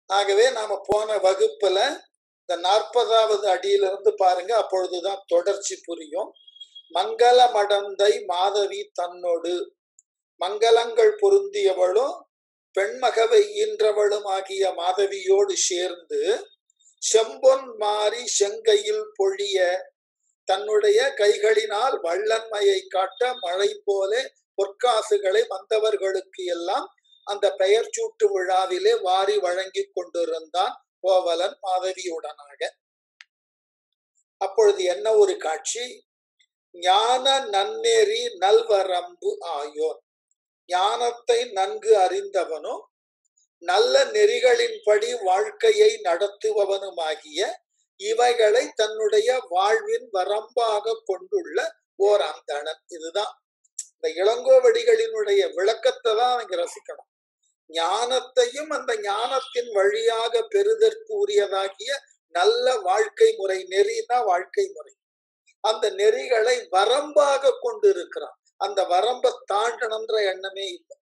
ஆகவே நாம போன வகுப்புல இந்த நாற்பதாவது அடியிலிருந்து பாருங்க அப்பொழுதுதான் தொடர்ச்சி புரியும் மங்கள மடந்தை மாதவி தன்னோடு மங்களங்கள் பொருந்தியவளும் பெண்மகவை ஈன்றவளும் ஆகிய மாதவியோடு சேர்ந்து செம்பொன் மாறி செங்கையில் பொழிய தன்னுடைய கைகளினால் வள்ளன்மையை காட்ட மழை போல பொற்காசுகளை வந்தவர்களுக்கு எல்லாம் அந்த பெயர் சூட்டு விழாவிலே வாரி வழங்கி கொண்டிருந்தான் கோவலன் மாதவியுடனாக அப்பொழுது என்ன ஒரு காட்சி ஞான நன்னெறி நல்வரம்பு ஆயோன் ஞானத்தை நன்கு அறிந்தவனும் நல்ல நெறிகளின்படி வாழ்க்கையை நடத்துபவனுமாகிய இவைகளை தன்னுடைய வாழ்வின் வரம்பாக கொண்டுள்ள ஓர் அந்தணன் இதுதான் இந்த இளங்கோவடிகளினுடைய விளக்கத்தை தான் நீங்க ரசிக்கணும் ஞானத்தையும் அந்த ஞானத்தின் வழியாக பெறுதற்கு உரியதாகிய நல்ல வாழ்க்கை முறை நெறினா வாழ்க்கை முறை அந்த நெறிகளை வரம்பாக கொண்டு இருக்கிறான் அந்த வரம்பை தாண்டணும்ன்ற எண்ணமே இல்லை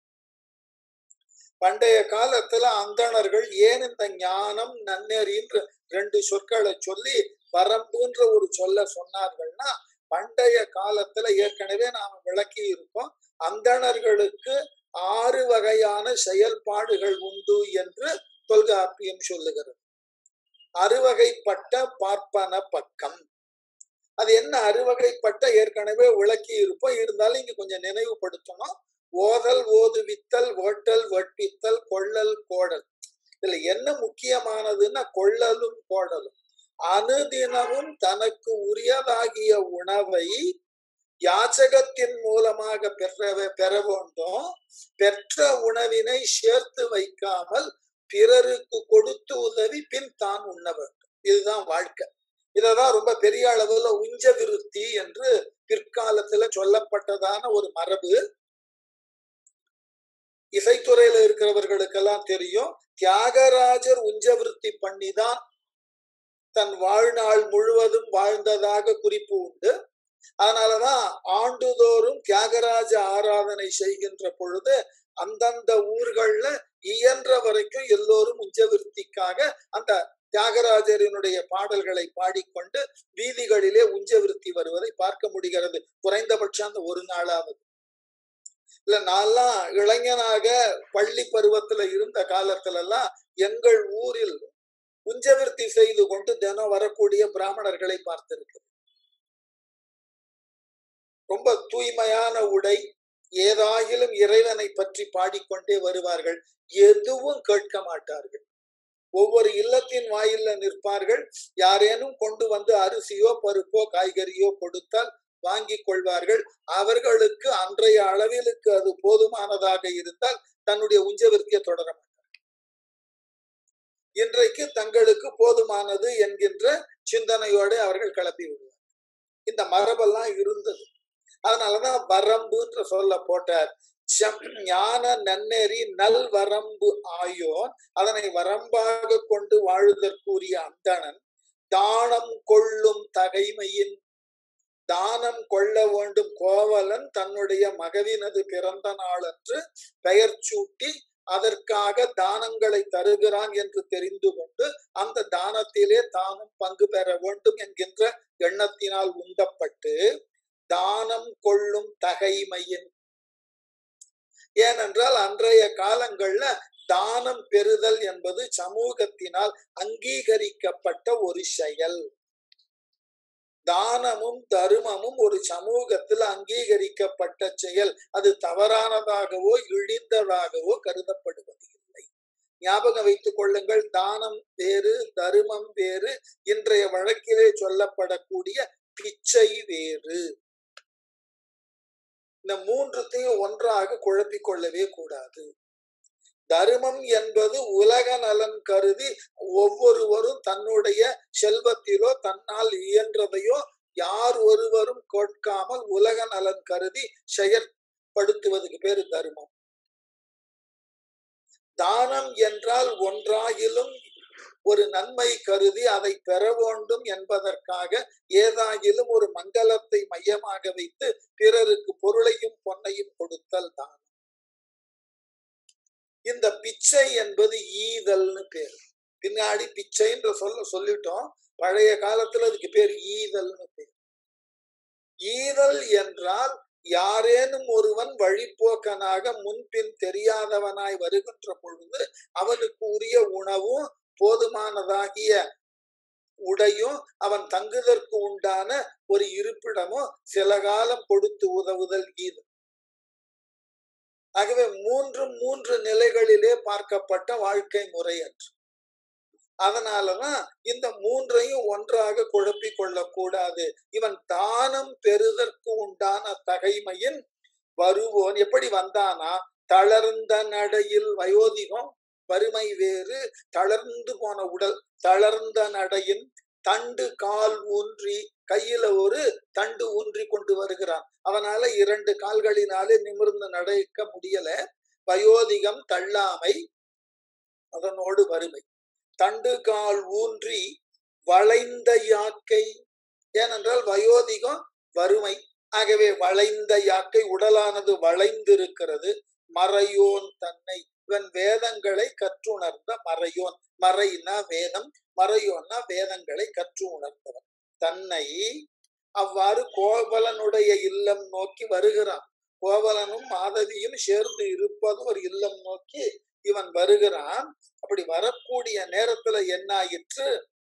பண்டைய காலத்துல அந்தணர்கள் ஏன் இந்த ஞானம் நன்னெறின்ற ரெண்டு சொற்களை சொல்லி வரம்புன்ற ஒரு சொல்ல சொன்னார்கள்னா பண்டைய காலத்துல ஏற்கனவே நாம விளக்கி இருக்கோம் அந்தணர்களுக்கு ஆறு வகையான செயல்பாடுகள் உண்டு என்று தொல்காப்பியம் சொல்லுகிறது அறுவகைப்பட்ட பார்ப்பன பக்கம் அது என்ன அறுவகைப்பட்ட ஏற்கனவே விளக்கி இருப்போம் இருந்தாலும் இங்க கொஞ்சம் நினைவுபடுத்தணும் ஓதல் ஓதுவித்தல் ஓட்டல் வட்பித்தல் கொள்ளல் கோடல் இதுல என்ன முக்கியமானதுன்னா கொள்ளலும் கோடலும் அனுதினமும் தனக்கு உரியதாகிய உணவை யாச்சகத்தின் மூலமாக பெற பெற வேண்டும் பெற்ற உணவினை சேர்த்து வைக்காமல் பிறருக்கு கொடுத்து உதவி பின் தான் உண்ண வேண்டும் இதுதான் வாழ்க்கை இததான் ரொம்ப பெரிய அளவுல உஞ்ச விருத்தி என்று பிற்காலத்துல சொல்லப்பட்டதான ஒரு மரபு இசைத்துறையில இருக்கிறவர்களுக்கெல்லாம் தெரியும் தியாகராஜர் உஞ்சவிருத்தி பண்ணிதான் தன் வாழ்நாள் முழுவதும் வாழ்ந்ததாக குறிப்பு உண்டு அதனாலதான் ஆண்டுதோறும் தியாகராஜ ஆராதனை செய்கின்ற பொழுது அந்தந்த ஊர்கள்ல இயன்ற வரைக்கும் எல்லோரும் உஞ்சவிருத்திக்காக அந்த தியாகராஜரினுடைய பாடல்களை பாடிக்கொண்டு வீதிகளிலே உஞ்சவிருத்தி வருவதை பார்க்க முடிகிறது குறைந்தபட்சம் அந்த ஒரு நாளாவது இல்ல நான்லாம் இளைஞனாக பள்ளி பருவத்துல இருந்த காலத்துல எல்லாம் எங்கள் ஊரில் உஞ்சவிருத்தி செய்து கொண்டு தினம் வரக்கூடிய பிராமணர்களை பார்த்திருக்கிறேன் ரொம்ப தூய்மையான உடை ஏதாயிலும் இறைவனை பற்றி பாடிக்கொண்டே வருவார்கள் எதுவும் கேட்க மாட்டார்கள் ஒவ்வொரு இல்லத்தின் வாயில நிற்பார்கள் யாரேனும் கொண்டு வந்து அரிசியோ பருப்போ காய்கறியோ கொடுத்தால் வாங்கி கொள்வார்கள் அவர்களுக்கு அன்றைய அளவிலுக்கு அது போதுமானதாக இருந்தால் தன்னுடைய உஞ்சவிற்கிய தொடர மாட்டார் இன்றைக்கு தங்களுக்கு போதுமானது என்கின்ற சிந்தனையோடு அவர்கள் கிளப்பி விடுவார் இந்த மரபெல்லாம் இருந்தது அதனாலதான் வரம்புன்ற சொல்ல போட்டார் ஞான நன்னெறி நல் வரம்பு ஆயோன் அதனை வரம்பாக கொண்டு வாழுதற்குரிய அந்தணன் தானம் கொள்ளும் தகைமையின் தானம் கொள்ள வேண்டும் கோவலன் தன்னுடைய மகவினது பிறந்த நாளன்று பெயர் சூட்டி அதற்காக தானங்களை தருகிறான் என்று தெரிந்து கொண்டு அந்த தானத்திலே தானும் பங்கு பெற வேண்டும் என்கின்ற எண்ணத்தினால் உந்தப்பட்டு தானம் கொள்ளும் தகைமையின் ஏனென்றால் அன்றைய காலங்கள்ல தானம் பெறுதல் என்பது சமூகத்தினால் அங்கீகரிக்கப்பட்ட ஒரு செயல் தானமும் தருமமும் ஒரு சமூகத்தில் அங்கீகரிக்கப்பட்ட செயல் அது தவறானதாகவோ இழிந்ததாகவோ கருதப்படுவது இல்லை ஞாபகம் வைத்துக் கொள்ளுங்கள் தானம் வேறு தருமம் வேறு இன்றைய வழக்கிலே சொல்லப்படக்கூடிய பிச்சை வேறு இந்த மூன்றுத்தையும் ஒன்றாக குழப்பிக் கொள்ளவே கூடாது தர்மம் என்பது உலக நலன் கருதி ஒவ்வொருவரும் தன்னுடைய செல்வத்திலோ தன்னால் இயன்றதையோ யார் ஒருவரும் கேட்காமல் உலக நலன் கருதி செயற்படுத்துவதுக்கு பேரு தர்மம் தானம் என்றால் ஒன்றாகிலும் ஒரு நன்மை கருதி அதை பெற வேண்டும் என்பதற்காக ஏதாகிலும் ஒரு மங்களத்தை மையமாக வைத்து பிறருக்கு பொருளையும் பொன்னையும் கொடுத்தல் தானம் இந்த பிச்சை பிச்சை என்பது ஈதல்னு பேர் பின்னாடி பிச்சைன்ற சொல்ல சொல்லிட்டோம் பழைய காலத்துல அதுக்கு பேர் ஈதல்னு பேர் ஈதல் என்றால் யாரேனும் ஒருவன் வழிப்போக்கனாக முன்பின் தெரியாதவனாய் வருகின்ற பொழுது அவனுக்கு உரிய உணவும் போதுமானதாகிய உடையும் அவன் தங்குதற்கு உண்டான ஒரு இருப்பிடமும் சில காலம் கொடுத்து உதவுதல் ஈது ஆகவே மூன்று மூன்று நிலைகளிலே பார்க்கப்பட்ட வாழ்க்கை முறை அன்று அதனாலதான் இந்த மூன்றையும் ஒன்றாக குழப்பிக் கொள்ளக்கூடாது இவன் தானம் பெறுதற்கு உண்டான தகைமையின் வருவோன் எப்படி வந்தானா தளர்ந்த நடையில் வயோதிகம் வறுமை வேறு தளர்ந்து போன உடல் தளர்ந்த நடையின் தண்டு கால் ஊன்றி கையில ஒரு தண்டு ஊன்றி கொண்டு வருகிறான் அவனால இரண்டு கால்களினாலே நிமிர்ந்து நடக்க முடியல வயோதிகம் தள்ளாமை அதனோடு வறுமை தண்டு கால் ஊன்றி வளைந்த யாக்கை ஏனென்றால் வயோதிகம் வறுமை ஆகவே வளைந்த யாக்கை உடலானது வளைந்திருக்கிறது மறையோன் தன்னை இவன் வேதங்களை கற்றுணர்ந்த மறையோன் மறைனா வேதம் மறையோன்னா வேதங்களை கற்று உணர்ந்தவன் தன்னை அவ்வாறு கோவலனுடைய இல்லம் நோக்கி வருகிறான் கோவலனும் மாதவியும் சேர்ந்து இருப்பது ஒரு இல்லம் நோக்கி இவன் வருகிறான் அப்படி வரக்கூடிய நேரத்துல என்ன ஆயிற்று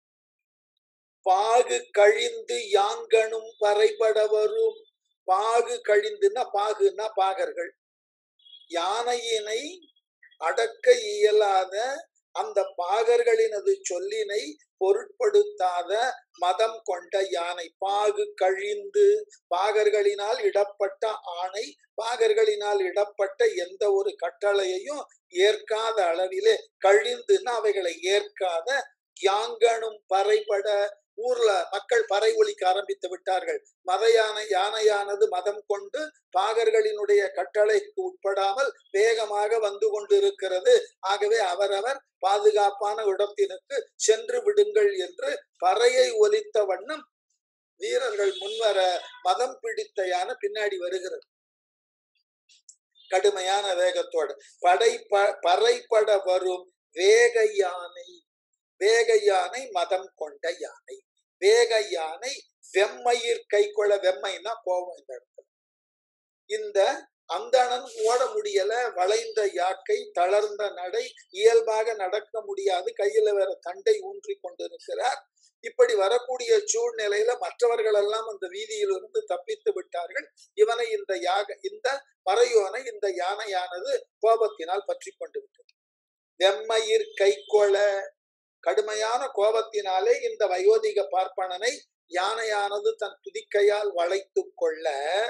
பாகு கழிந்து யாங்கனும் பறைபட வரும் பாகு கழிந்துன்னா பாகுன்னா பாகர்கள் யானையினை அடக்க இயலாத அந்த பாகர்களினது சொல்லினை பொருட்படுத்தாத மதம் கொண்ட யானை பாகு கழிந்து பாகர்களினால் இடப்பட்ட ஆணை பாகர்களினால் இடப்பட்ட எந்த ஒரு கட்டளையையும் ஏற்காத அளவிலே கழிந்துன்னா அவைகளை ஏற்காத யாங்கனும் பறைபட ஊர்ல மக்கள் பறை ஒலிக்க ஆரம்பித்து விட்டார்கள் மத யானை யானையானது மதம் கொண்டு பாகர்களினுடைய கட்டளைக்கு உட்படாமல் வேகமாக வந்து கொண்டிருக்கிறது ஆகவே அவரவர் பாதுகாப்பான இடத்தினுக்கு சென்று விடுங்கள் என்று பறையை ஒலித்த வண்ணம் வீரர்கள் முன்வர மதம் பிடித்த யானை பின்னாடி வருகிறது கடுமையான வேகத்தோடு படை பறைப்பட வரும் வேக யானை வேக யானை மதம் கொண்ட யானை வேக யானை வெம்மையிற் கை கொள்ள வெம்மைன்னா கோபம் இந்த இடத்துல இந்த அந்தணன் ஓட முடியல வளைந்த யாக்கை தளர்ந்த நடை இயல்பாக நடக்க முடியாது கையில வேற தண்டை ஊன்றி கொண்டிருக்கிறார் இப்படி வரக்கூடிய சூழ்நிலையில மற்றவர்கள் எல்லாம் அந்த வீதியிலிருந்து தப்பித்து விட்டார்கள் இவனை இந்த யாக இந்த மறையோனை இந்த யானையானது கோபத்தினால் பற்றி கொண்டு விட்டது வெம்மையிற் கைகொள கடுமையான கோபத்தினாலே இந்த வயோதிக பார்ப்பனனை யானையானது தன் துதிக்கையால் வளைத்து கொள்ள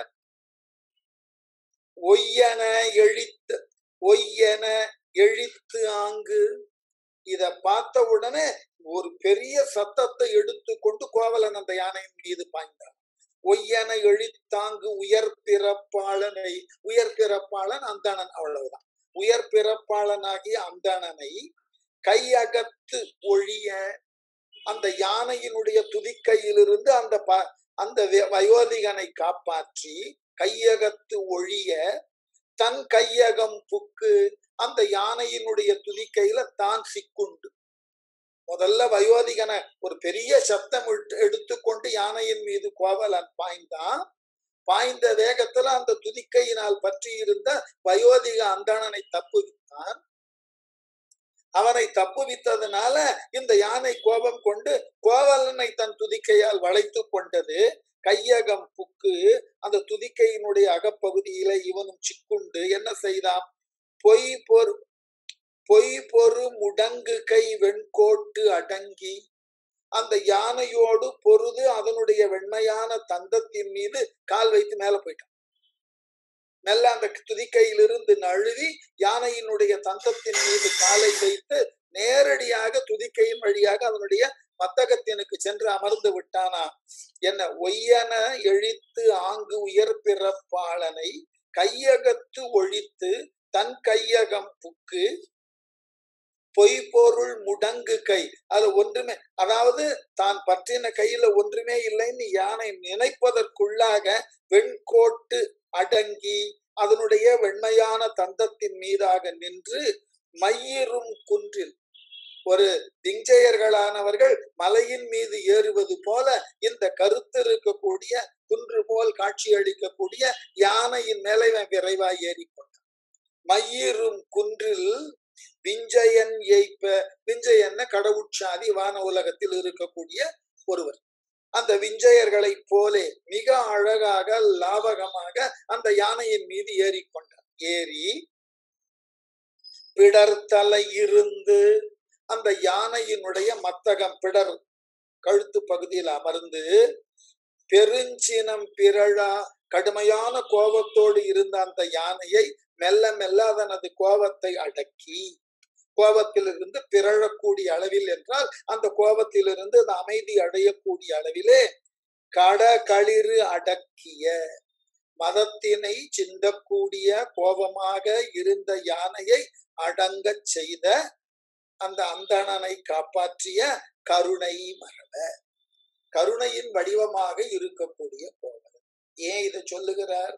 ஒய்யன எழித்து ஒய்யன எழித்து ஆங்கு இத பார்த்த உடனே ஒரு பெரிய சத்தத்தை எடுத்துக்கொண்டு கோவலன் அந்த யானையின் மீது பாய்ந்தான் ஒய்யன எழித்தாங்கு உயர் பிறப்பாளனை உயர் பிறப்பாளன் அந்தணன் அவ்வளவுதான் உயர் பிறப்பாளனாகிய அந்தணனை கையகத்து ஒழிய அந்த யானையினுடைய துதிக்கையிலிருந்து அந்த ப அந்த வயோதிகனை காப்பாற்றி கையகத்து ஒழிய தன் கையகம் புக்கு அந்த யானையினுடைய துதிக்கையில தான் சிக்குண்டு முதல்ல வயோதிகனை ஒரு பெரிய சத்தம் எடுத்துக்கொண்டு யானையின் மீது கோவலன் பாய்ந்தான் பாய்ந்த வேகத்துல அந்த துதிக்கையினால் பற்றி இருந்த வயோதிக அந்தணனை தப்புவித்தான் அவனை தப்புவித்ததுனால இந்த யானை கோபம் கொண்டு கோவலனை தன் துதிக்கையால் வளைத்து கொண்டது கையகம் புக்கு அந்த துதிக்கையினுடைய அகப்பகுதியில இவனும் சிக்குண்டு என்ன செய்தான் பொய் பொறு பொய் பொறு முடங்கு கை வெண்கோட்டு அடங்கி அந்த யானையோடு பொருது அதனுடைய வெண்மையான தந்தத்தின் மீது கால் வைத்து மேல போயிட்டான் மெல்ல அந்த துதிக்கையிலிருந்து நழுவி யானையினுடைய தந்தத்தின் மீது காலை வைத்து நேரடியாக துதிக்கையின் வழியாக அதனுடைய மத்தகத்தினுக்கு சென்று அமர்ந்து விட்டானா என்ன ஒய்யன எழித்து ஆங்கு உயர் பிறப்பாளனை கையகத்து ஒழித்து தன் கையகம் புக்கு பொய்பொருள் முடங்கு கை அது ஒன்றுமே அதாவது தான் பற்றின கையில ஒன்றுமே இல்லைன்னு யானை நினைப்பதற்குள்ளாக வெண்கோட்டு அடங்கி அதனுடைய வெண்மையான தந்தத்தின் மீதாக நின்று மையிரும் குன்றில் ஒரு திஞ்சையர்களானவர்கள் மலையின் மீது ஏறுவது போல இந்த கருத்து இருக்கக்கூடிய குன்று போல் காட்சி அளிக்கக்கூடிய யானையின் மேலே இவன் விரைவாய் ஏறிக்கொண்டான் மையிரும் குன்றில் விஞ்சயன் ஏய்ப்ப விஞ்சயன் கடவுட்சாதி வான உலகத்தில் இருக்கக்கூடிய ஒருவர் அந்த விஞ்சயர்களை போலே மிக அழகாக லாபகமாக அந்த யானையின் மீது ஏறிக்கொண்டார் ஏறி பிடர்த்தலை இருந்து அந்த யானையினுடைய மத்தகம் பிடர் கழுத்து பகுதியில் அமர்ந்து பெருஞ்சினம் பிறழா கடுமையான கோபத்தோடு இருந்த அந்த யானையை மெல்ல மெல்ல அதனது கோபத்தை அடக்கி கோபத்திலிருந்து பிறழக்கூடிய அளவில் என்றால் அந்த கோபத்திலிருந்து அது அமைதி அடையக்கூடிய அளவிலே கட களிறு அடக்கிய மதத்தினை சிந்தக்கூடிய கோபமாக இருந்த யானையை அடங்கச் செய்த அந்த அந்தணனை காப்பாற்றிய கருணை மரப கருணையின் வடிவமாக இருக்கக்கூடிய கோவலன் ஏன் இதை சொல்லுகிறார்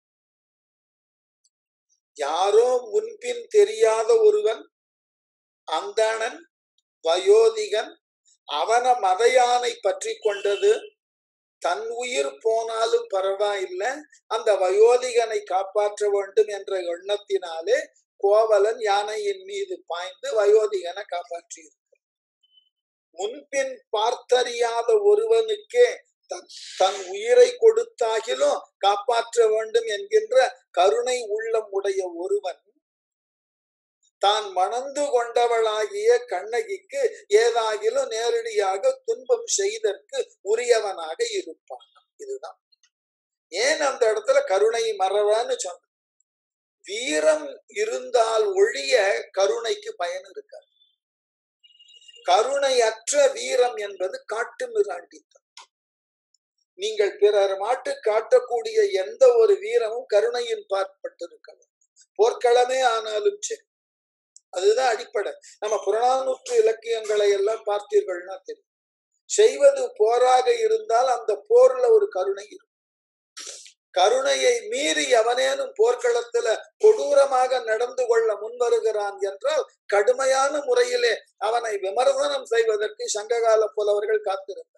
யாரோ முன்பின் தெரியாத ஒருவன் அந்தணன் வயோதிகன் அவன மதையானை பற்றி கொண்டது தன் உயிர் போனாலும் பரவாயில்லை அந்த வயோதிகனை காப்பாற்ற வேண்டும் என்ற எண்ணத்தினாலே கோவலன் யானையின் மீது பாய்ந்து வயோதிகனை காப்பாற்றி முன்பின் பார்த்தறியாத ஒருவனுக்கே தன் உயிரை கொடுத்தாகிலும் காப்பாற்ற வேண்டும் என்கின்ற கருணை உள்ளம் உடைய ஒருவன் தான் மணந்து கொண்டவளாகிய கண்ணகிக்கு ஏதாகிலும் நேரடியாக துன்பம் செய்தற்கு உரியவனாக இருப்பான் இதுதான் ஏன் அந்த இடத்துல கருணை மறவான்னு சொன்ன வீரம் இருந்தால் ஒழிய கருணைக்கு பயன் இருக்காது கருணையற்ற வீரம் என்பது காட்டு மிராண்டித்தம் நீங்கள் பிறர் மாட்டு காட்டக்கூடிய எந்த ஒரு வீரமும் கருணையின் பார்ப்பட்டிருக்கலாம் போர்க்களமே ஆனாலும் சரி அதுதான் அடிப்படை நம்ம புறநானூற்று இலக்கியங்களை எல்லாம் பார்த்தீர்கள்னா தெரியும் செய்வது போராக இருந்தால் அந்த போர்ல ஒரு கருணை இருக்கும் கருணையை மீறி எவனேனும் போர்க்களத்துல கொடூரமாக நடந்து கொள்ள முன்வருகிறான் என்றால் கடுமையான முறையிலே அவனை விமர்சனம் செய்வதற்கு சங்ககால புலவர்கள் காத்திருந்தார்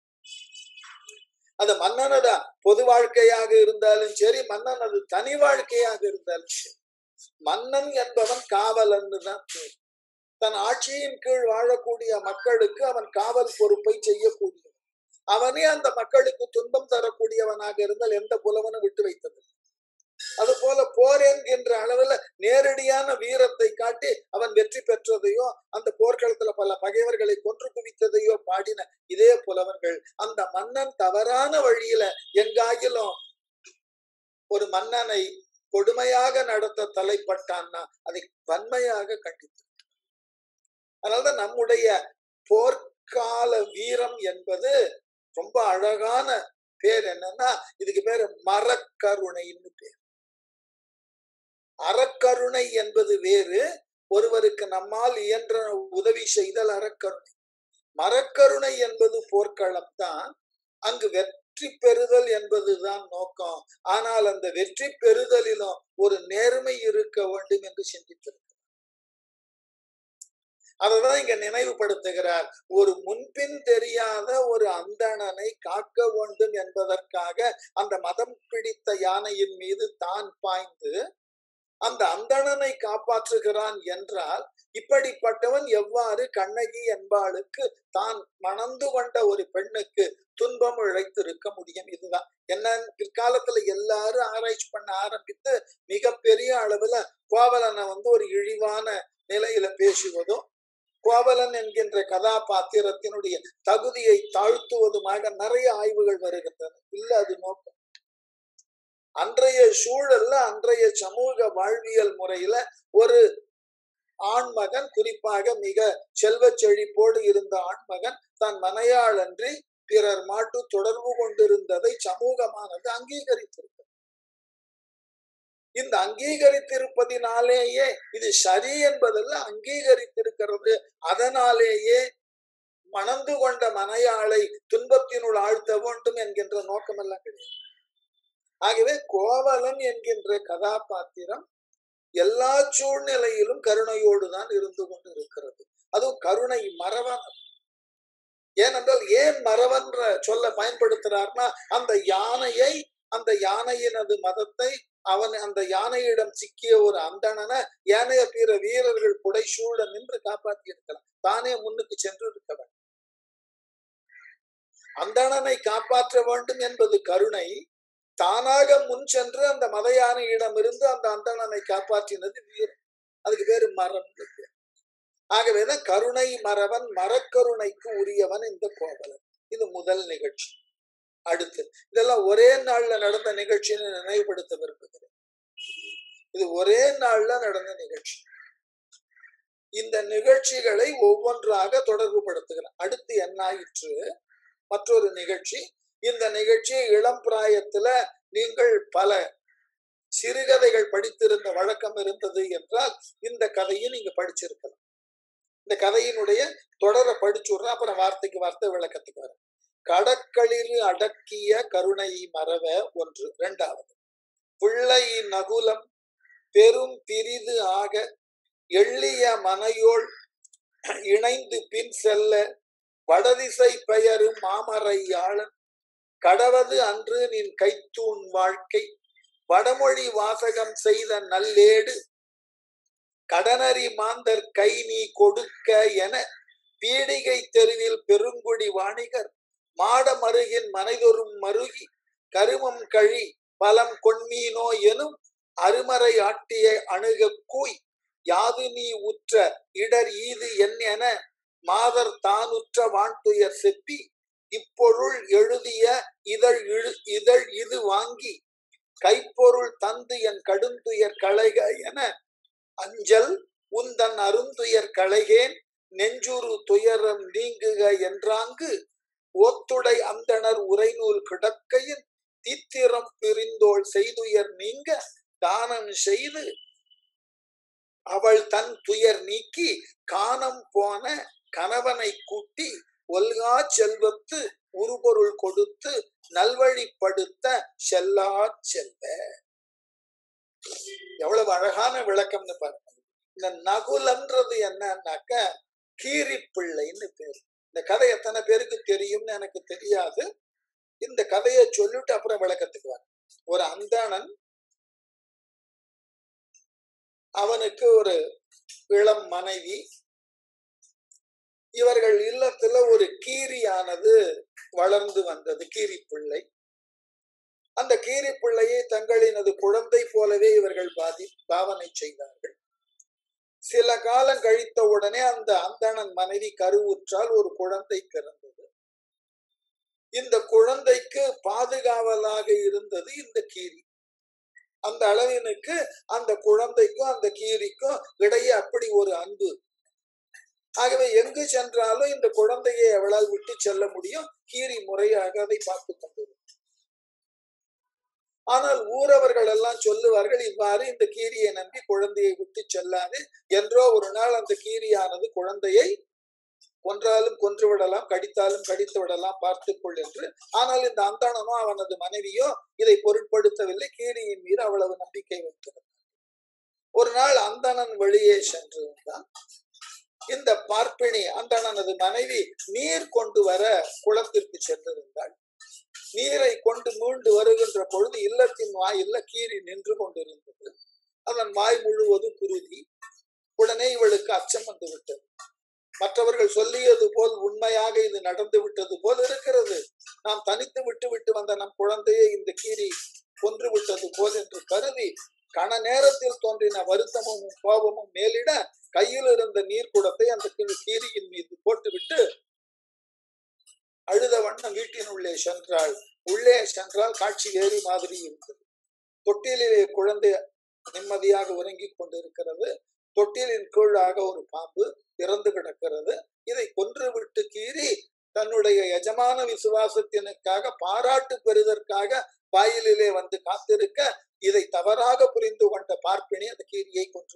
அது மன்னனது பொது வாழ்க்கையாக இருந்தாலும் சரி மன்னனது தனி வாழ்க்கையாக இருந்தாலும் சரி மன்னன் என்பவன் காவலன் தான் பேர் தன் ஆட்சியின் கீழ் வாழக்கூடிய மக்களுக்கு அவன் காவல் பொறுப்பை செய்யக்கூடியவன் அவனே அந்த மக்களுக்கு துன்பம் தரக்கூடியவனாக இருந்தால் எந்த புலவனும் விட்டு வைத்தது அது போல போர் என்கின்ற அளவுல நேரடியான வீரத்தை காட்டி அவன் வெற்றி பெற்றதையோ அந்த போர்க்களத்துல பல பகைவர்களை கொன்று குவித்ததையோ பாடின இதே புலவர்கள் அந்த மன்னன் தவறான வழியில எங்காகிலும் ஒரு மன்னனை கொடுமையாக நடத்த தலைப்பட்டான்னா அதை வன்மையாக கண்டித்து அதனாலதான் நம்முடைய போர்க்கால வீரம் என்பது ரொம்ப அழகான பேர் என்னன்னா இதுக்கு பேரு மரக்கருணைன்னு பேர் அறக்கருணை என்பது வேறு ஒருவருக்கு நம்மால் இயன்ற உதவி செய்தல் அறக்கருணை மரக்கருணை என்பது போர்க்களம் தான் அங்கு வெற்றி பெறுதல் என்பதுதான் நோக்கம் ஆனால் அந்த வெற்றி பெறுதலிலும் ஒரு நேர்மை இருக்க வேண்டும் என்று சிந்தித்திருக்கிறார் அததான் இங்க நினைவுபடுத்துகிறார் ஒரு முன்பின் தெரியாத ஒரு அந்தணனை காக்க வேண்டும் என்பதற்காக அந்த மதம் பிடித்த யானையின் மீது தான் பாய்ந்து அந்த அந்தணனை காப்பாற்றுகிறான் என்றால் இப்படிப்பட்டவன் எவ்வாறு கண்ணகி என்பாளுக்கு தான் மணந்து கொண்ட ஒரு பெண்ணுக்கு துன்பம் இழைத்திருக்க முடியும் இதுதான் என்ன பிற்காலத்துல எல்லாரும் ஆராய்ச்சி பண்ண ஆரம்பித்து மிகப்பெரிய அளவுல கோவலனை வந்து ஒரு இழிவான நிலையில பேசுவதும் கோவலன் என்கின்ற கதாபாத்திரத்தினுடைய தகுதியை தாழ்த்துவதுமாக நிறைய ஆய்வுகள் வருகின்றன இல்ல அது நோக்கம் அன்றைய சூழல்ல அன்றைய சமூக வாழ்வியல் முறையில ஒரு ஆண்மகன் குறிப்பாக மிக செல்வ செழிப்போடு இருந்த ஆண்மகன் தன் மனையாளன்றி பிறர் மாட்டு தொடர்பு கொண்டிருந்ததை சமூகமானது அங்கீகரித்திருக்கிறது இந்த அங்கீகரித்திருப்பதினாலேயே இது சரி என்பதல்ல அங்கீகரித்திருக்கிறது அதனாலேயே மணந்து கொண்ட மனையாளை துன்பத்தினுள் ஆழ்த்த வேண்டும் என்கின்ற நோக்கமெல்லாம் கிடையாது ஆகவே கோவலன் என்கின்ற கதாபாத்திரம் எல்லா சூழ்நிலையிலும் கருணையோடு தான் இருந்து கொண்டு இருக்கிறது அதுவும் கருணை மறவன் ஏனென்றால் ஏன் மறவன்ற சொல்ல பயன்படுத்துறார்னா அந்த யானையை அந்த யானையினது மதத்தை அவன் அந்த யானையிடம் சிக்கிய ஒரு அந்தணனை ஏனைய பிற வீரர்கள் புடைசூழ நின்று காப்பாற்றி இருக்கலாம் தானே முன்னுக்கு சென்று இருக்கவன் அந்தணனை காப்பாற்ற வேண்டும் என்பது கருணை தானாக முன் சென்று அந்த மத யானையிடம் இருந்து அந்த அந்தணனை காப்பாற்றினது வீரம் அதுக்கு பேரு மரம் ஆகவேதான் கருணை மறவன் மரக்கருணைக்கு உரியவன் இந்த கோவலன் இது முதல் நிகழ்ச்சி அடுத்து இதெல்லாம் ஒரே நாள்ல நடந்த நிகழ்ச்சின்னு நினைவுபடுத்த விரும்புகிறேன் இது ஒரே நாள்ல நடந்த நிகழ்ச்சி இந்த நிகழ்ச்சிகளை ஒவ்வொன்றாக தொடர்பு படுத்துகிறேன் அடுத்து என்ன ஆயிற்று மற்றொரு நிகழ்ச்சி இந்த நிகழ்ச்சி இளம் பிராயத்துல நீங்கள் பல சிறுகதைகள் படித்திருந்த வழக்கம் இருந்தது என்றால் இந்த கதையை நீங்க படிச்சிருக்கலாம் இந்த கதையினுடைய தொடரை படிச்சுடுறேன் அப்புறம் வார்த்தைக்கு வார்த்தை விளக்கத்துக்கு வரேன் கடற்களிறு அடக்கிய கருணை மறவ ஒன்று இரண்டாவது பிள்ளை நகுலம் பெரும் பிரிது ஆக எள்ளிய மனையோள் இணைந்து பின் செல்ல வடதிசை பெயரும் மாமரையாளன் கடவது அன்று நின் கைத்தூண் வாழ்க்கை வடமொழி வாசகம் செய்த நல்லேடு கடனறி மாந்தர் கை நீ கொடுக்க என பீடிகை தெருவில் பெருங்குடி வாணிகர் மாடமருகின் மனைதொரும் மருகி கருமம் கழி பலம் கொன்மீனோ எனும் அருமறை ஆட்டிய அணுக கூய் யாது நீ உற்ற இடர் ஈது என் என மாதர் தானுற்ற வான்துயர் செப்பி இப்பொருள் எழுதிய இதழ் இழு இதழ் இது வாங்கி கைப்பொருள் தந்து என் கடுந்துயர் களைக என அஞ்சல் உந்தன் அருந்துயர் களைகேன் நெஞ்சுரு துயரம் நீங்குக என்றாங்கு ஓத்துடை அந்தணர் உரைநூல் கிடக்கையின் தீத்திரம் பிரிந்தோள் செய்துயர் நீங்க தானம் செய்து அவள் தன் துயர் நீக்கி காணம் போன கணவனை கூட்டி ஒல்கா செல்வத்து உருபொருள் கொடுத்து நல்வழிப்படுத்த செல்லா செல்வ எவ்வளவு அழகான விளக்கம்னு பாருங்க இந்த நகுலன்றது என்னன்னாக்க கீரி பிள்ளைன்னு பேர் இந்த கதை எத்தனை பேருக்கு தெரியும்னு எனக்கு தெரியாது இந்த கதையை சொல்லிட்டு அப்புறம் விளக்கத்துக்கு வர ஒரு அந்தணன் அவனுக்கு ஒரு இளம் மனைவி இவர்கள் இல்லத்துல ஒரு கீரியானது வளர்ந்து வந்தது கீரி பிள்ளை அந்த கீரி பிள்ளையை தங்களினது குழந்தை போலவே இவர்கள் பாதி பாவனை செய்தார்கள் சில காலம் கழித்த உடனே அந்த அந்தணன் மனைவி கருவுற்றால் ஒரு குழந்தை பிறந்தது இந்த குழந்தைக்கு பாதுகாவலாக இருந்தது இந்த கீரி அந்த அளவினுக்கு அந்த குழந்தைக்கும் அந்த கீரிக்கும் இடையே அப்படி ஒரு அன்பு ஆகவே எங்கு சென்றாலும் இந்த குழந்தையை அவளால் விட்டு செல்ல முடியும் கீரி முறையாக அதை பார்த்து கொண்டிருக்கும் ஆனால் ஊரவர்கள் எல்லாம் சொல்லுவார்கள் இவ்வாறு இந்த கீரியை நம்பி குழந்தையை விட்டு செல்லாது என்றோ ஒரு நாள் அந்த கீரியானது குழந்தையை கொன்றாலும் கொன்று விடலாம் கடித்தாலும் கடித்து விடலாம் பார்த்துக்கொள் என்று ஆனால் இந்த அந்தணனோ அவனது மனைவியோ இதை பொருட்படுத்தவில்லை கீரியின் மீது அவ்வளவு நம்பிக்கை வைக்கிறது ஒரு நாள் அந்தணன் வெளியே சென்றிருந்தான் இந்த பார்ப்பிணி அந்தணனது மனைவி நீர் கொண்டு வர குளத்திற்கு சென்றிருந்தாள் நீரை கொண்டு மீண்டு வருகின்ற பொழுது இல்லத்தின் வாயில்ல கீறி நின்று கொண்டிருந்தது அதன் வாய் முழுவதும் குருதி உடனே இவளுக்கு அச்சம் வந்து விட்டது மற்றவர்கள் சொல்லியது போல் உண்மையாக இது நடந்து விட்டது போல் இருக்கிறது நாம் தனித்து விட்டு விட்டு வந்த நம் குழந்தையை இந்த கீரி கொன்று விட்டது போல் என்று கருதி கண நேரத்தில் தோன்றின வருத்தமும் கோபமும் மேலிட கையில் இருந்த நீர்க்குடத்தை அந்த கீரியின் மீது போட்டுவிட்டு அழுத வண்ணம் வீட்டின் உள்ளே சென்றாள் உள்ளே சென்றால் காட்சி வேறு மாதிரி இருந்தது தொட்டிலே குழந்தை நிம்மதியாக உறங்கிக் கொண்டிருக்கிறது தொட்டிலின் கீழாக ஒரு பாம்பு இறந்து கிடக்கிறது இதை கொன்று விட்டு கீறி தன்னுடைய எஜமான விசுவாசத்தினுக்காக பாராட்டு பெறுவதற்காக வாயிலிலே வந்து காத்திருக்க இதை தவறாக புரிந்து கொண்ட பார்ப்பினி அந்த கீரியை கொன்று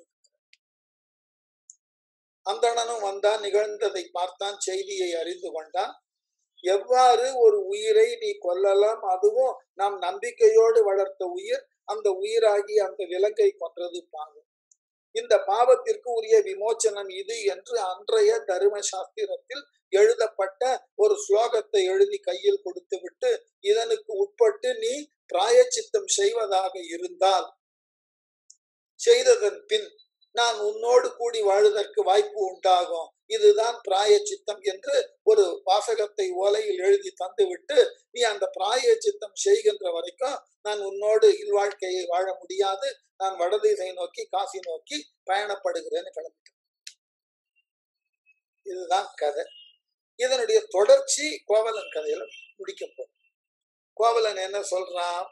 அந்தணனும் வந்தான் நிகழ்ந்ததை பார்த்தான் செய்தியை அறிந்து கொண்டான் எவ்வாறு ஒரு உயிரை நீ கொல்லலாம் அதுவும் நாம் நம்பிக்கையோடு வளர்த்த உயிர் அந்த உயிராகி அந்த விலங்கை கொன்றது பாவம் இந்த பாவத்திற்கு உரிய விமோச்சனம் இது என்று அன்றைய தர்ம சாஸ்திரத்தில் எழுதப்பட்ட ஒரு ஸ்லோகத்தை எழுதி கையில் கொடுத்து விட்டு இதனுக்கு உட்பட்டு நீ பிராயச்சித்தம் செய்வதாக இருந்தால் செய்ததன் பின் நான் உன்னோடு கூடி வாழுவதற்கு வாய்ப்பு உண்டாகும் இதுதான் பிராயச்சித்தம் என்று ஒரு வாசகத்தை ஓலையில் எழுதி தந்துவிட்டு நீ அந்த பிராயச்சித்தம் செய்கின்ற வரைக்கும் நான் உன்னோடு இல்வாழ்க்கையை வாழ முடியாது நான் வடதிசை நோக்கி காசி நோக்கி பயணப்படுகிறேன்னு கிளம்பிட்டேன் இதுதான் கதை இதனுடைய தொடர்ச்சி கோவலன் கதையில முடிக்க போறோம் கோவலன் என்ன சொல்றான்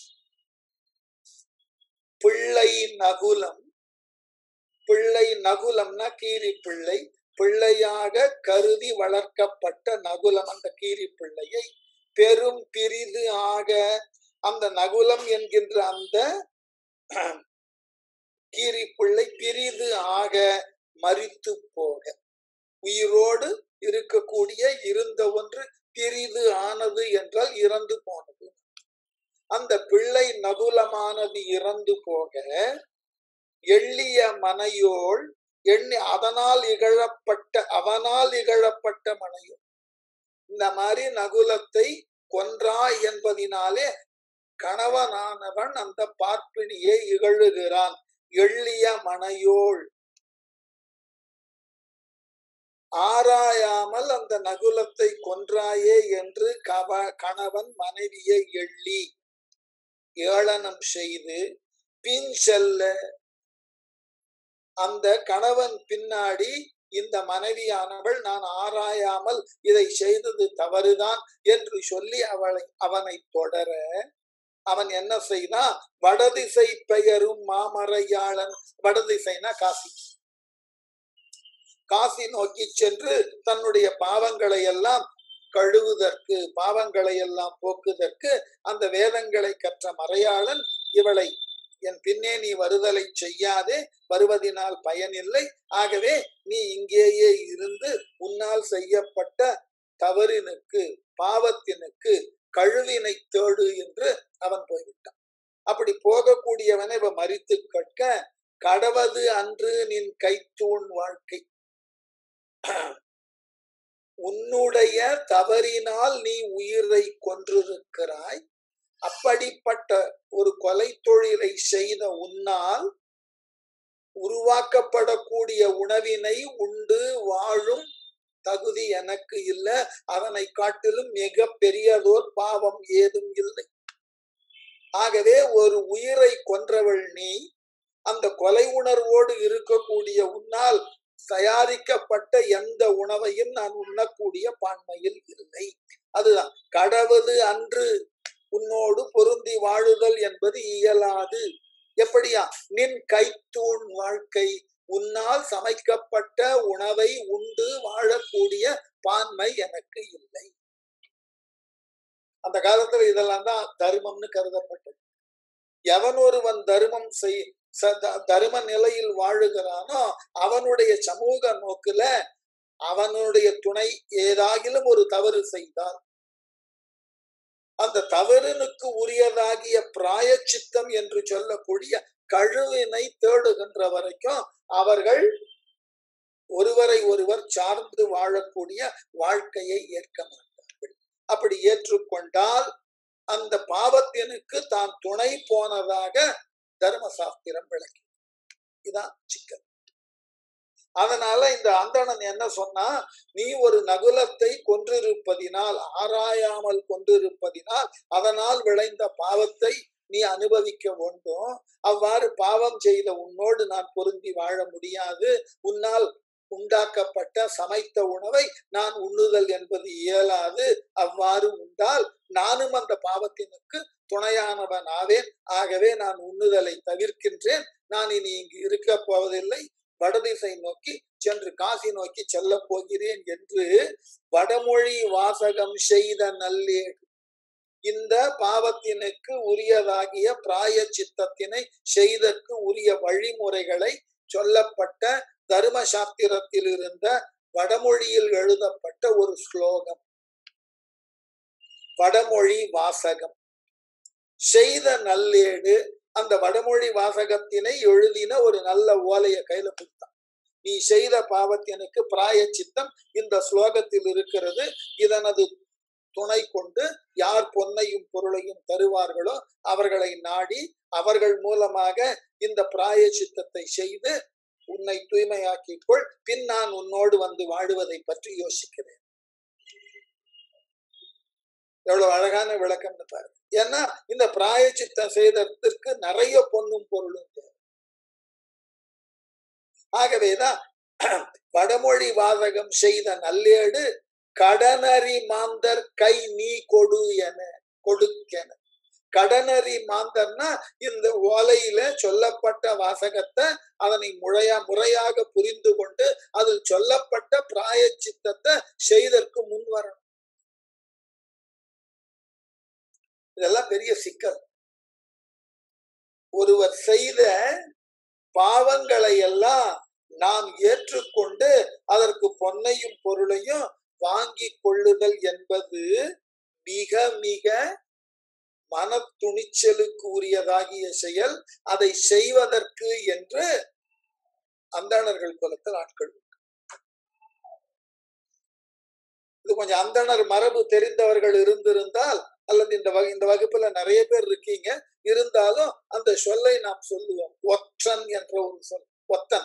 பிள்ளை நகுலம் பிள்ளை நகுலம்னா கீரி பிள்ளை பிள்ளையாக கருதி வளர்க்கப்பட்ட நகுலம் அந்த கீரி பிள்ளையை பெரும் பிரிது ஆக அந்த நகுலம் என்கின்ற அந்த கீரி பிள்ளை பிரிது ஆக மறித்து போக உயிரோடு இருக்கக்கூடிய இருந்த ஒன்று பிரிது ஆனது என்றால் இறந்து போனது அந்த பிள்ளை நகுலமானது இறந்து போக எள்ளிய மனையோள் எண்ணி அதனால் இகழப்பட்ட அவனால் இகழப்பட்ட மனையோள் இந்த மாதிரி நகுலத்தை கொன்றா என்பதினாலே கணவனானவன் அந்த பார்ப்பினியை இகழுகிறான் எள்ளிய மனையோள் ஆராயாமல் அந்த நகுலத்தை கொன்றாயே என்று கவ கணவன் மனைவியை எள்ளி ஏளனம் செய்து பின் செல்ல அந்த கணவன் பின்னாடி இந்த மனைவியானவள் நான் ஆராயாமல் இதை செய்தது தவறுதான் என்று சொல்லி அவளை அவனை தொடர அவன் என்ன செய்தான் வடதிசை பெயரும் மாமறையாளன் வடதிசைனா காசி காசி நோக்கி சென்று தன்னுடைய பாவங்களை எல்லாம் கழுவுதற்கு பாவங்களை எல்லாம் போக்குதற்கு அந்த வேதங்களை கற்ற மறையாளன் இவளை என் பின்னே நீ வருதலை செய்யாதே வருவதினால் பயனில்லை ஆகவே நீ இங்கேயே இருந்து உன்னால் செய்யப்பட்ட தவறினுக்கு பாவத்தினுக்கு கழுவினை தேடு என்று அவன் போய்விட்டான் அப்படி போகக்கூடியவனை இவ மறித்து கற்க கடவது அன்று நின் கைத்தூண் வாழ்க்கை உன்னுடைய தவறினால் நீ உயிரை கொன்றிருக்கிறாய் அப்படிப்பட்ட ஒரு கொலை தொழிலை செய்த உன்னால் உருவாக்கப்படக்கூடிய உணவினை உண்டு வாழும் தகுதி எனக்கு இல்லை அதனை காட்டிலும் மிக பெரியதோர் பாவம் ஏதும் இல்லை ஆகவே ஒரு உயிரை கொன்றவள் நீ அந்த கொலை உணர்வோடு இருக்கக்கூடிய உன்னால் தயாரிக்கப்பட்ட எந்த உணவையும் நான் உண்ணக்கூடிய பான்மையில் இல்லை அதுதான் கடவுது அன்று உன்னோடு பொருந்தி வாழுதல் என்பது இயலாது எப்படியா நின் கைத்தூண் வாழ்க்கை உன்னால் சமைக்கப்பட்ட உணவை உண்டு வாழக்கூடிய பான்மை எனக்கு இல்லை அந்த காலத்துல இதெல்லாம் தான் தர்மம்னு கருதப்பட்டது எவன் ஒருவன் தர்மம் செய் தர்ம நிலையில் வாழுகிறானோ அவனுடைய சமூக நோக்குல அவனுடைய துணை ஏதாகிலும் ஒரு தவறு செய்தால் அந்த தவறினுக்கு உரியதாகிய பிராயச்சித்தம் என்று சொல்லக்கூடிய கழுவினை தேடுகின்ற வரைக்கும் அவர்கள் ஒருவரை ஒருவர் சார்ந்து வாழக்கூடிய வாழ்க்கையை ஏற்க மாட்டார்கள் அப்படி ஏற்றுக்கொண்டால் அந்த பாவத்தினுக்கு தான் துணை போனதாக தர்மசாஸ்திரம் விளக்கி இதான் சிக்கல் அதனால இந்த அந்தணன் என்ன சொன்னா நீ ஒரு நகுலத்தை கொன்றிருப்பதினால் ஆராயாமல் கொன்றிருப்பதினால் அதனால் விளைந்த பாவத்தை நீ அனுபவிக்க வேண்டும் அவ்வாறு பாவம் செய்த உன்னோடு நான் பொருந்தி வாழ முடியாது உன்னால் உண்டாக்கப்பட்ட சமைத்த உணவை நான் உண்ணுதல் என்பது இயலாது அவ்வாறு உண்டால் நானும் அந்த பாவத்தினுக்கு துணையானவன் ஆவேன் ஆகவே நான் உண்ணுதலை தவிர்க்கின்றேன் நான் இனி இங்கு இருக்க போவதில்லை வடதிசை நோக்கி சென்று காசி நோக்கி செல்ல போகிறேன் என்று வடமொழி வாசகம் செய்த நல்லேடு இந்த பாவத்தினுக்கு உரியதாகிய பிராய சித்தத்தினை செய்தற்கு உரிய வழிமுறைகளை சொல்லப்பட்ட தர்ம சாஸ்திரத்தில் இருந்த வடமொழியில் எழுதப்பட்ட ஒரு ஸ்லோகம் வடமொழி வாசகம் செய்த நல்லேடு அந்த வடமொழி வாசகத்தினை எழுதின ஒரு நல்ல ஓலைய கையில கொடுத்தான் நீ செய்த பாவத்தினுக்கு பிராய சித்தம் இந்த ஸ்லோகத்தில் இருக்கிறது இதனது துணை கொண்டு யார் பொன்னையும் பொருளையும் தருவார்களோ அவர்களை நாடி அவர்கள் மூலமாக இந்த பிராய சித்தத்தை செய்து உன்னை தூய்மையாக்கிக் கொள் பின் நான் உன்னோடு வந்து வாழுவதை பற்றி யோசிக்கிறேன் எவ்வளவு அழகான விளக்கம்னு பாருங்க ஏன்னா இந்த பிராயச்சித்தம் செய்ததற்கு நிறைய பொன்னும் பொருளும் தேவை ஆகவேதான் வடமொழி வாதகம் செய்த நல்லேடு கடனறி மாந்தர் கை நீ கொடு என கொடுக்கென கடனறி மாந்தர்னா இந்த ஓலையில சொல்லப்பட்ட வாசகத்தை அதனை முறையா முறையாக புரிந்து கொண்டு அதில் சொல்லப்பட்ட பிராயச்சித்தத்தை செய்தற்கு முன் வரணும் இதெல்லாம் பெரிய சிக்கல் ஒருவர் செய்த பாவங்களை எல்லாம் நாம் ஏற்றுக்கொண்டு அதற்கு பொன்னையும் பொருளையும் வாங்கி கொள்ளுதல் என்பது மிக மிக மன துணிச்சலுக்கு உரியதாகிய செயல் அதை செய்வதற்கு என்று அந்தணர்கள் குலத்தில் ஆட்கள் உண்டு. இது கொஞ்சம் அந்தணர் மரபு தெரிந்தவர்கள் இருந்திருந்தால் அல்லது இந்த வகை இந்த வகுப்புல நிறைய பேர் இருக்கீங்க இருந்தாலும் அந்த சொல்லை நாம் சொல்லுவோம் ஒற்றன் என்ற ஒரு சொல் ஒத்தன்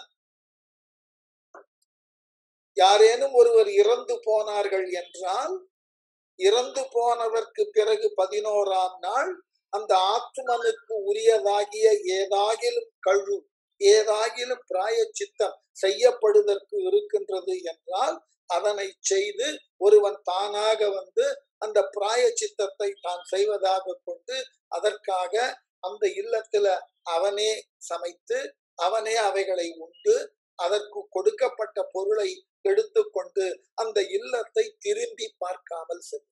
யாரேனும் ஒருவர் இறந்து போனார்கள் என்றால் இறந்து போனதற்கு பிறகு பதினோராம் நாள் அந்த ஆத்மனுக்கு உரியதாகிய ஏதாகிலும் கழு ஏதாகிலும் பிராயச்சித்தம் செய்யப்படுவதற்கு இருக்கின்றது என்றால் அதனை செய்து ஒருவன் தானாக வந்து அந்த பிராயச்சித்தத்தை தான் செய்வதாக கொண்டு அதற்காக அந்த இல்லத்துல அவனே சமைத்து அவனே அவைகளை உண்டு அதற்கு கொடுக்கப்பட்ட பொருளை எடுத்துக்கொண்டு அந்த இல்லத்தை திரும்பி பார்க்காமல் செல்லும்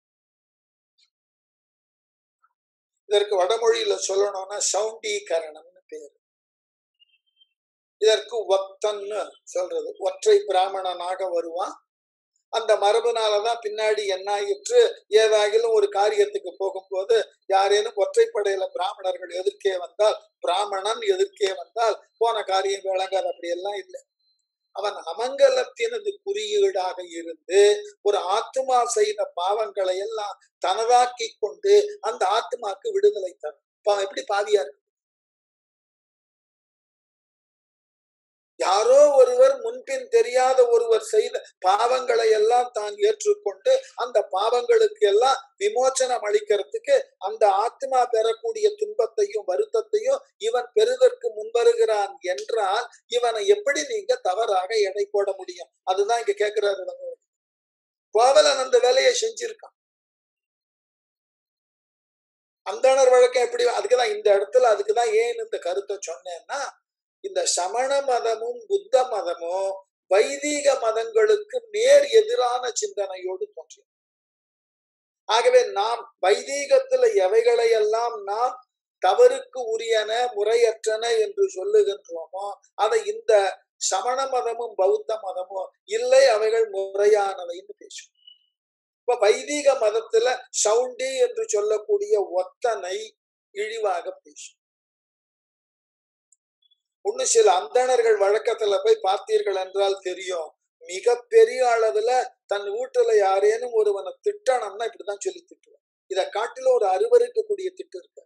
இதற்கு வடமொழியில சொல்லணும்னா சவுண்டீகரணம்னு பேரு இதற்கு ஒத்தன்னு சொல்றது ஒற்றை பிராமணனாக வருவான் அந்த மரபுனாலதான் பின்னாடி என்ன ஆயிற்று ஏதாகிலும் ஒரு காரியத்துக்கு போகும்போது யாரேனும் ஒற்றைப்படையில பிராமணர்கள் எதிர்க்கே வந்தால் பிராமணன் எதிர்க்கே வந்தால் போன காரியம் விளங்காது அப்படி எல்லாம் இல்லை அவன் அமங்கலத்தினது குறியீடாக இருந்து ஒரு ஆத்மா செய்த பாவங்களை எல்லாம் தனதாக்கி கொண்டு அந்த ஆத்மாக்கு விடுதலை தரும் அவன் எப்படி பாதியா இருக்கு யாரோ ஒருவர் முன்பின் தெரியாத ஒருவர் செய்த பாவங்களை எல்லாம் தான் ஏற்றுக்கொண்டு அந்த பாவங்களுக்கு எல்லாம் விமோச்சனம் அளிக்கிறதுக்கு அந்த ஆத்மா பெறக்கூடிய துன்பத்தையும் வருத்தத்தையும் இவன் பெறுதற்கு முன்வருகிறான் என்றால் இவனை எப்படி நீங்க தவறாக எடை போட முடியும் அதுதான் இங்க கேட்கிறாரு கோவலன் அந்த வேலையை செஞ்சிருக்கான் அந்தணர் வழக்கம் எப்படி அதுக்குதான் இந்த இடத்துல அதுக்குதான் ஏன் இந்த கருத்தை சொன்னேன்னா இந்த சமண மதமும் புத்த மதமும் வைதீக மதங்களுக்கு நேர் எதிரான சிந்தனையோடு தோன்றியது ஆகவே நாம் வைதீகத்துல எவைகளை எல்லாம் நாம் தவறுக்கு உரியன முறையற்றன என்று சொல்லுகின்றோமோ அதை இந்த சமண மதமும் பௌத்த மதமும் இல்லை அவைகள் முறையானவைன்னு பேசும் இப்ப வைதீக மதத்துல சவுண்டி என்று சொல்லக்கூடிய ஒத்தனை இழிவாக பேசும் ஒண்ணு சில அந்தணர்கள் வழக்கத்துல போய் பார்த்தீர்கள் என்றால் தெரியும் மிக பெரிய அளவுல தன் வீட்டுல யாரேனும் ஒருவனை திட்டணும்னா இப்படிதான் சொல்லி திட்டுவான் இதை காட்டில ஒரு அருவருக்கக்கூடிய திட்டு இருக்கு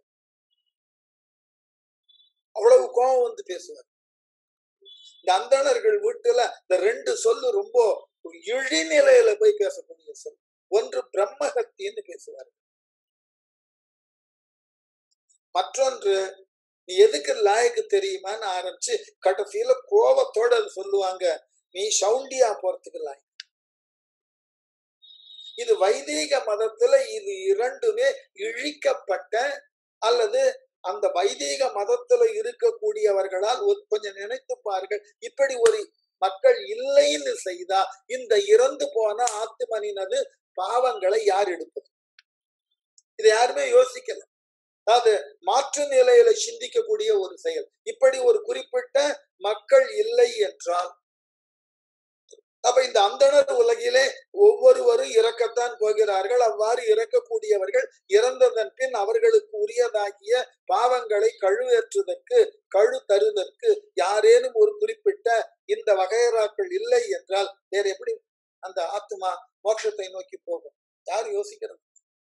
அவ்வளவு கோபம் வந்து பேசுவார் இந்த அந்தணர்கள் வீட்டுல இந்த ரெண்டு சொல்லு ரொம்ப இழிநிலையில போய் பேசக்கூடிய சொல் ஒன்று பிரம்மகத்தின்னு பேசுவார் மற்றொன்று நீ எதுக்கு லாயக்கு தெரியுமான்னு ஆரம்பிச்சு கடைசியில கோபத்தோட அது சொல்லுவாங்க நீ சவுண்டியா போறதுக்கு லாயக்கு இது வைதீக மதத்துல இது இரண்டுமே இழிக்கப்பட்ட அல்லது அந்த வைதீக மதத்துல இருக்கக்கூடியவர்களால் கொஞ்சம் நினைத்து பாருங்கள் இப்படி ஒரு மக்கள் இல்லைன்னு செய்தா இந்த இறந்து போன ஆத்துமனினது பாவங்களை யார் எடுப்பது இதை யாருமே யோசிக்கல அதாவது மாற்று நிலையில சிந்திக்கக்கூடிய ஒரு செயல் இப்படி ஒரு குறிப்பிட்ட மக்கள் இல்லை என்றால் அப்ப இந்த அந்தணர் உலகிலே ஒவ்வொருவரும் இறக்கத்தான் போகிறார்கள் அவ்வாறு இறக்கக்கூடியவர்கள் இறந்ததன் பின் அவர்களுக்கு உரியதாகிய பாவங்களை கழுவேற்றுதற்கு கழு தருதற்கு யாரேனும் ஒரு குறிப்பிட்ட இந்த வகையறாக்கள் இல்லை என்றால் வேற எப்படி அந்த ஆத்மா மோட்சத்தை நோக்கி போகும் யார் யோசிக்கிறது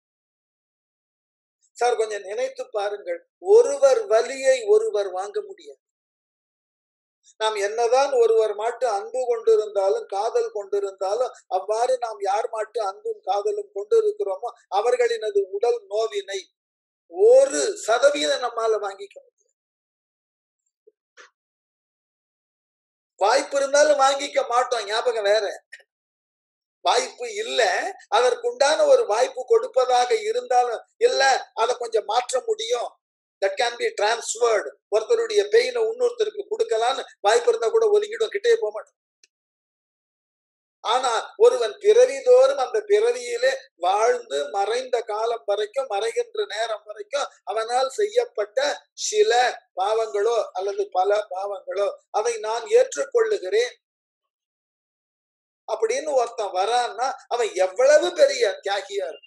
சார் கொஞ்சம் நினைத்து பாருங்கள் ஒருவர் வலியை ஒருவர் வாங்க முடியாது நாம் என்னதான் ஒருவர் மாட்டு அன்பு கொண்டிருந்தாலும் காதல் கொண்டிருந்தாலும் அவ்வாறு நாம் யார் மாட்டு அன்பும் காதலும் கொண்டிருக்கிறோமோ அவர்களினது உடல் நோவினை ஒரு சதவீதம் நம்மால வாங்கிக்க முடியாது வாய்ப்பு இருந்தாலும் வாங்கிக்க மாட்டோம் ஞாபகம் வேற வாய்ப்பு இல்ல அதற்குண்டான ஒரு வாய்ப்பு கொடுப்பதாக இருந்தாலும் இல்ல அதை கொஞ்சம் மாற்ற முடியும் தட் கேன் பி டிரான்ஸ்பர்டு ஒருத்தருடைய பெயினை இன்னொருத்தருக்கு கொடுக்கலான்னு வாய்ப்பு இருந்தா கூட ஒதுங்கிடும் கிட்டே போக மாட்டோம் ஆனா ஒருவன் பிறவிதோறும் அந்த பிறவியிலே வாழ்ந்து மறைந்த காலம் வரைக்கும் மறைகின்ற நேரம் வரைக்கும் அவனால் செய்யப்பட்ட சில பாவங்களோ அல்லது பல பாவங்களோ அதை நான் ஏற்றுக்கொள்ளுகிறேன் அப்படின்னு ஒருத்தன் வரான்னா அவன் எவ்வளவு பெரிய தியாகியா இருக்கும்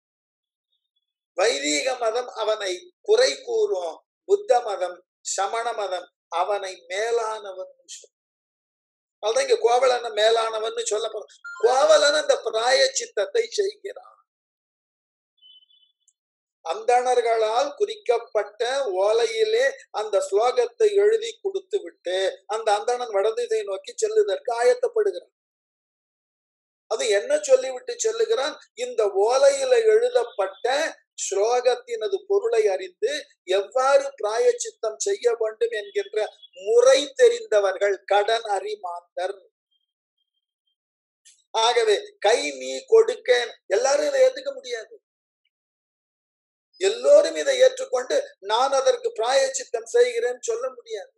வைதீக மதம் அவனை குறை கூறும் புத்த மதம் சமண மதம் அவனை மேலானவன் அதான் இங்க கோவலன மேலானவன் சொல்ல போற கோவலன் அந்த பிராய சித்தத்தை செய்கிறான் அந்தணர்களால் குறிக்கப்பட்ட ஓலையிலே அந்த ஸ்லோகத்தை எழுதி கொடுத்து விட்டு அந்த அந்தணன் வடதிசை நோக்கி செல்லுதற்கு ஆயத்தப்படுகிறான் அது என்ன சொல்லிவிட்டு செல்லுகிறான் இந்த ஓலையில எழுதப்பட்ட ஸ்லோகத்தினது பொருளை அறிந்து எவ்வாறு பிராயச்சித்தம் செய்ய வேண்டும் என்கின்ற முறை தெரிந்தவர்கள் கடன் அறிமாந்தர் ஆகவே கை நீ கொடுக்க எல்லாரும் இதை ஏத்துக்க முடியாது எல்லோரும் இதை ஏற்றுக்கொண்டு நான் அதற்கு பிராயச்சித்தம் செய்கிறேன் சொல்ல முடியாது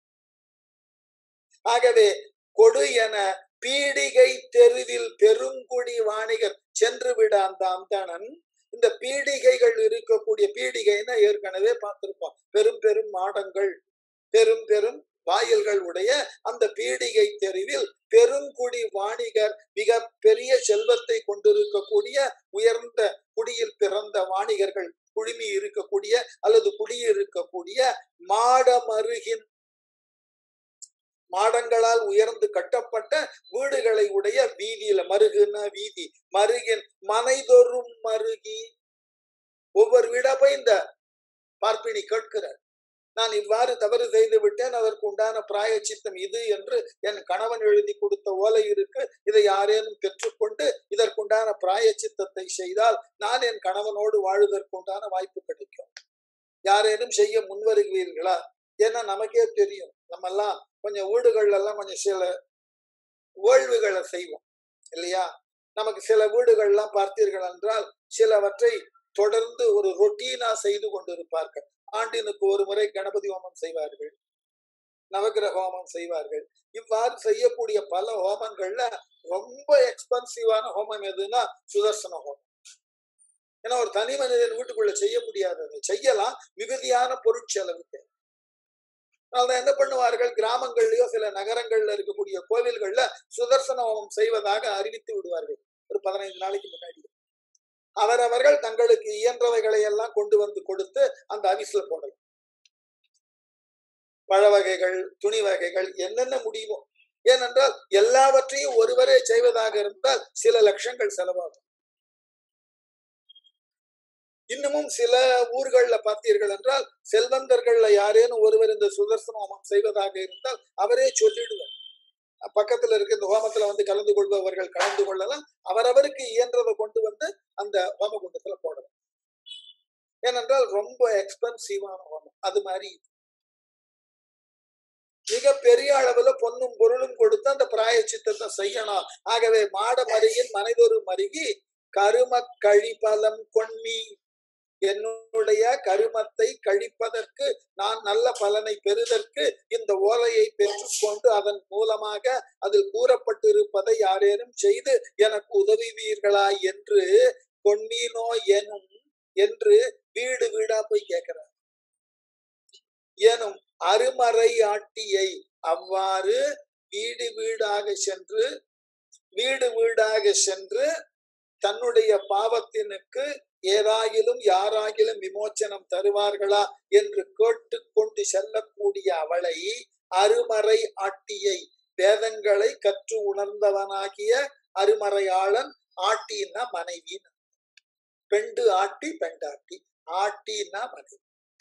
ஆகவே கொடு என பீடிகை தெருவில் பெருங்குடி வாணிகர் சென்று விட அந்த அந்தணன் இந்த பீடிகைகள் இருக்கக்கூடிய பீடிகைன்னா ஏற்கனவே பார்த்திருப்போம் பெரும் பெரும் மாடங்கள் பெரும் பெரும் வாயில்கள் உடைய அந்த பீடிகை தெருவில் பெருங்குடி வாணிகர் மிக பெரிய செல்வத்தை கொண்டிருக்கக்கூடிய உயர்ந்த குடியில் பிறந்த வாணிகர்கள் குழுமி இருக்கக்கூடிய அல்லது குடியிருக்கக்கூடிய மாடமருகின் மாடங்களால் உயர்ந்து கட்டப்பட்ட வீடுகளை உடைய வீதியில மருகுன்னா வீதி மருகின் மனைதொரும் மருகி ஒவ்வொரு வீடா போய் இந்த பார்ப்பினி கேட்கிறார் நான் இவ்வாறு தவறு செய்து விட்டேன் அதற்கு உண்டான பிராய சித்தம் இது என்று என் கணவன் எழுதி கொடுத்த ஓலை இருக்கு இதை யாரேனும் பெற்றுக்கொண்டு இதற்குண்டான பிராய சித்தத்தை செய்தால் நான் என் கணவனோடு வாழுவதற்குண்டான வாய்ப்பு கிடைக்கும் யாரேனும் செய்ய முன்வருகிறீர்களா ஏன்னா நமக்கே தெரியும் நம்ம எல்லாம் கொஞ்சம் வீடுகள்ல எல்லாம் கொஞ்சம் சில ஓய்வுகளை செய்வோம் இல்லையா நமக்கு சில வீடுகள்லாம் பார்த்தீர்கள் என்றால் சிலவற்றை தொடர்ந்து ஒரு ரொட்டீனா செய்து கொண்டிருப்பார்கள் ஆண்டினுக்கு ஒரு முறை கணபதி ஹோமம் செய்வார்கள் நவகிரக ஹோமம் செய்வார்கள் இவ்வாறு செய்யக்கூடிய பல ஹோமங்கள்ல ரொம்ப எக்ஸ்பென்சிவான ஹோமம் எதுன்னா சுதர்சன ஹோமம் ஏன்னா ஒரு தனி மனிதன் வீட்டுக்குள்ள செய்ய முடியாதது செய்யலாம் மிகுதியான பொருட்செலவு தேவை அதனால என்ன பண்ணுவார்கள் கிராமங்கள்லயோ சில நகரங்கள்ல இருக்கக்கூடிய கோவில்கள்ல சுதர்சன ஹோமம் செய்வதாக அறிவித்து விடுவார்கள் ஒரு பதினைந்து நாளைக்கு முன்னாடி அவரவர்கள் தங்களுக்கு இயன்றவைகளை எல்லாம் கொண்டு வந்து கொடுத்து அந்த அவிஸ்ல போடலாம் பழ வகைகள் துணி வகைகள் என்னென்ன முடியுமோ ஏனென்றால் எல்லாவற்றையும் ஒருவரே செய்வதாக இருந்தால் சில லட்சங்கள் செலவாகும் இன்னமும் சில ஊர்கள்ல பார்த்தீர்கள் என்றால் செல்வந்தர்கள்ல யாரேனும் ஒருவர் இந்த சுதர்சன ஹோமம் செய்வதாக இருந்தால் அவரே சொல்லிடுவார் பக்கத்துல இருக்க இந்த ஹோமத்துல வந்து கலந்து கொள்பவர்கள் கலந்து கொள்ளலாம் அவரவருக்கு இயன்றதை கொண்டு வந்து அந்த ஹோம குண்டத்துல போடலாம் ஏனென்றால் ரொம்ப எக்ஸ்பென்சிவான ஹோமம் அது மாதிரி மிக பெரிய அளவுல பொன்னும் பொருளும் கொடுத்து அந்த பிராய சித்தத்தை செய்யணும் ஆகவே மாட மருகின் மனைதொரு மருகி கரும கழிபலம் கொன்மி என்னுடைய கருமத்தை கழிப்பதற்கு நான் நல்ல பலனை பெறுதற்கு இந்த ஓலையை பெற்றுக்கொண்டு அதன் மூலமாக அதில் கூறப்பட்டிருப்பதை யாரேனும் செய்து எனக்கு உதவுவீர்களா என்று கொன்னீனோ எனும் என்று வீடு வீடா போய் கேட்கிறார் எனும் அருமறை ஆட்டியை அவ்வாறு வீடு வீடாக சென்று வீடு வீடாக சென்று தன்னுடைய பாவத்தினுக்கு ஏதாகிலும் யாராகிலும் விமோச்சனம் தருவார்களா என்று கேட்டு கொண்டு செல்லக்கூடிய அவளை அருமறை ஆட்டியை வேதங்களை கற்று உணர்ந்தவனாகிய அருமறையாளன் ஆட்டின்னா மனைவின்னு பெண்டு ஆட்டி பெண்டாட்டி ஆட்டின்னா மனைவி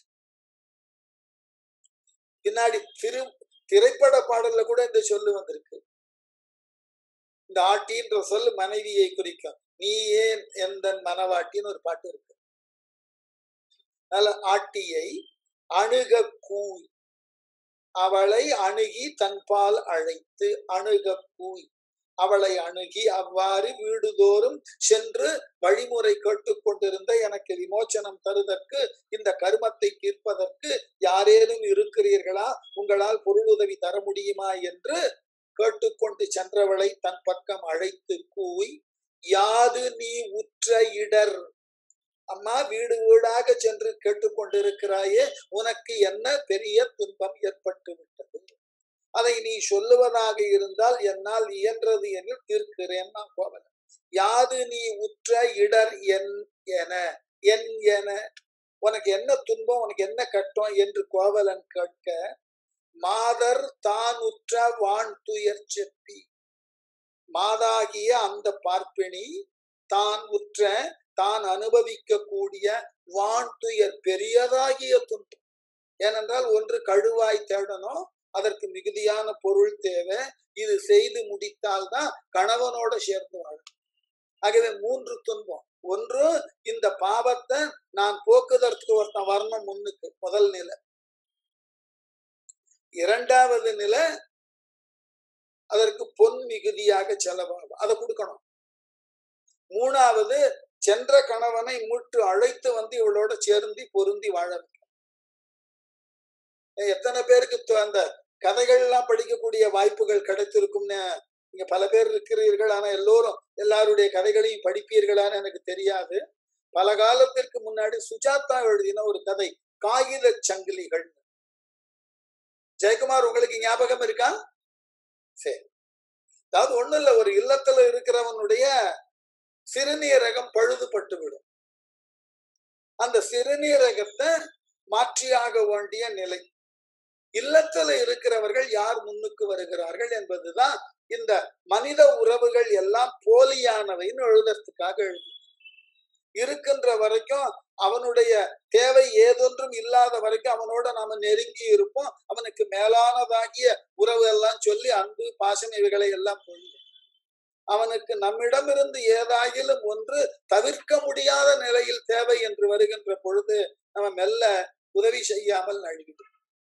பின்னாடி திரு திரைப்பட பாடல்ல கூட இந்த சொல்லு வந்திருக்கு இந்த ஆட்டின்ற சொல் மனைவியை குறிக்கும் நீ ஏன் எந்த மனவாட்டின்னு ஒரு பாட்டு இருக்கு அதனால ஆட்டியை அணுக கூய் அவளை அணுகி தன்பால் அழைத்து அணுக கூய் அவளை அணுகி அவ்வாறு வீடுதோறும் சென்று வழிமுறை கேட்டுக்கொண்டிருந்த எனக்கு விமோச்சனம் தருதற்கு இந்த கருமத்தை தீர்ப்பதற்கு யாரேனும் இருக்கிறீர்களா உங்களால் பொருளுதவி தர முடியுமா என்று கேட்டுக்கொண்டு சென்றவளை தன் பக்கம் அழைத்து கூய் யாது நீ உற்ற இடர் அம்மா வீடு வீடாக சென்று கேட்டுக்கொண்டிருக்கிறாயே உனக்கு என்ன பெரிய துன்பம் ஏற்பட்டு விட்டது அதை நீ சொல்லுவதாக இருந்தால் என்னால் இயன்றது எனில் தீர்க்கிறேன் நான் கோவல யாது நீ உற்ற இடர் என் என என் என உனக்கு என்ன துன்பம் உனக்கு என்ன கட்டம் என்று கோவலன் கேட்க மாதர் தான் உற்ற வான் துயர் செப்பி மாதாகிய அந்த பார்ப்பிணி தான் உற்ற தான் அனுபவிக்க கூடிய வான் துயர் பெரியதாகிய துன்பம் ஏனென்றால் ஒன்று கழுவாய் தேடணும் அதற்கு மிகுதியான பொருள் தேவை இது செய்து முடித்தால்தான் கணவனோட சேர்ந்து வாழும் ஆகவே மூன்று துன்பம் ஒன்று இந்த பாவத்தை நான் போக்குதற்கு ஒருத்தன் வரணும் முன்னுக்கு முதல் நிலை இரண்டாவது நிலை அதற்கு பொன் மிகுதியாக செலவாகும் அதை கொடுக்கணும் மூணாவது சென்ற கணவனை மீட்டு அழைத்து வந்து இவளோட சேர்ந்து பொருந்தி வாழ எத்தனை பேருக்கு அந்த கதைகள் எல்லாம் படிக்கக்கூடிய வாய்ப்புகள் கிடைத்திருக்கும்னு இங்க பல பேர் இருக்கிறீர்கள் ஆனா எல்லோரும் எல்லாருடைய கதைகளையும் படிப்பீர்களான்னு எனக்கு தெரியாது பல காலத்திற்கு முன்னாடி சுஜாதா எழுதின ஒரு கதை காகித சங்கிலிகள் ஜெயக்குமார் உங்களுக்கு ஞாபகம் இருக்கா சரி அதாவது ஒண்ணு இல்ல ஒரு இல்லத்துல இருக்கிறவனுடைய சிறுநீரகம் பழுதுபட்டு விடும் அந்த சிறுநீரகத்தை மாற்றியாக வேண்டிய நிலை இல்லத்துல இருக்கிறவர்கள் யார் முன்னுக்கு வருகிறார்கள் என்பதுதான் இந்த மனித உறவுகள் எல்லாம் போலியானவைன்னு எழுதுறதுக்காக எழுது இருக்கின்ற வரைக்கும் அவனுடைய தேவை ஏதொன்றும் இல்லாத வரைக்கும் அவனோட நாம நெருங்கி இருப்போம் அவனுக்கு மேலானதாகிய உறவு எல்லாம் சொல்லி அன்பு பாசம் இவைகளை எல்லாம் பொழியும் அவனுக்கு நம்மிடமிருந்து ஏதாகிலும் ஒன்று தவிர்க்க முடியாத நிலையில் தேவை என்று வருகின்ற பொழுது நம்ம மெல்ல உதவி செய்யாமல் நழுவிடும்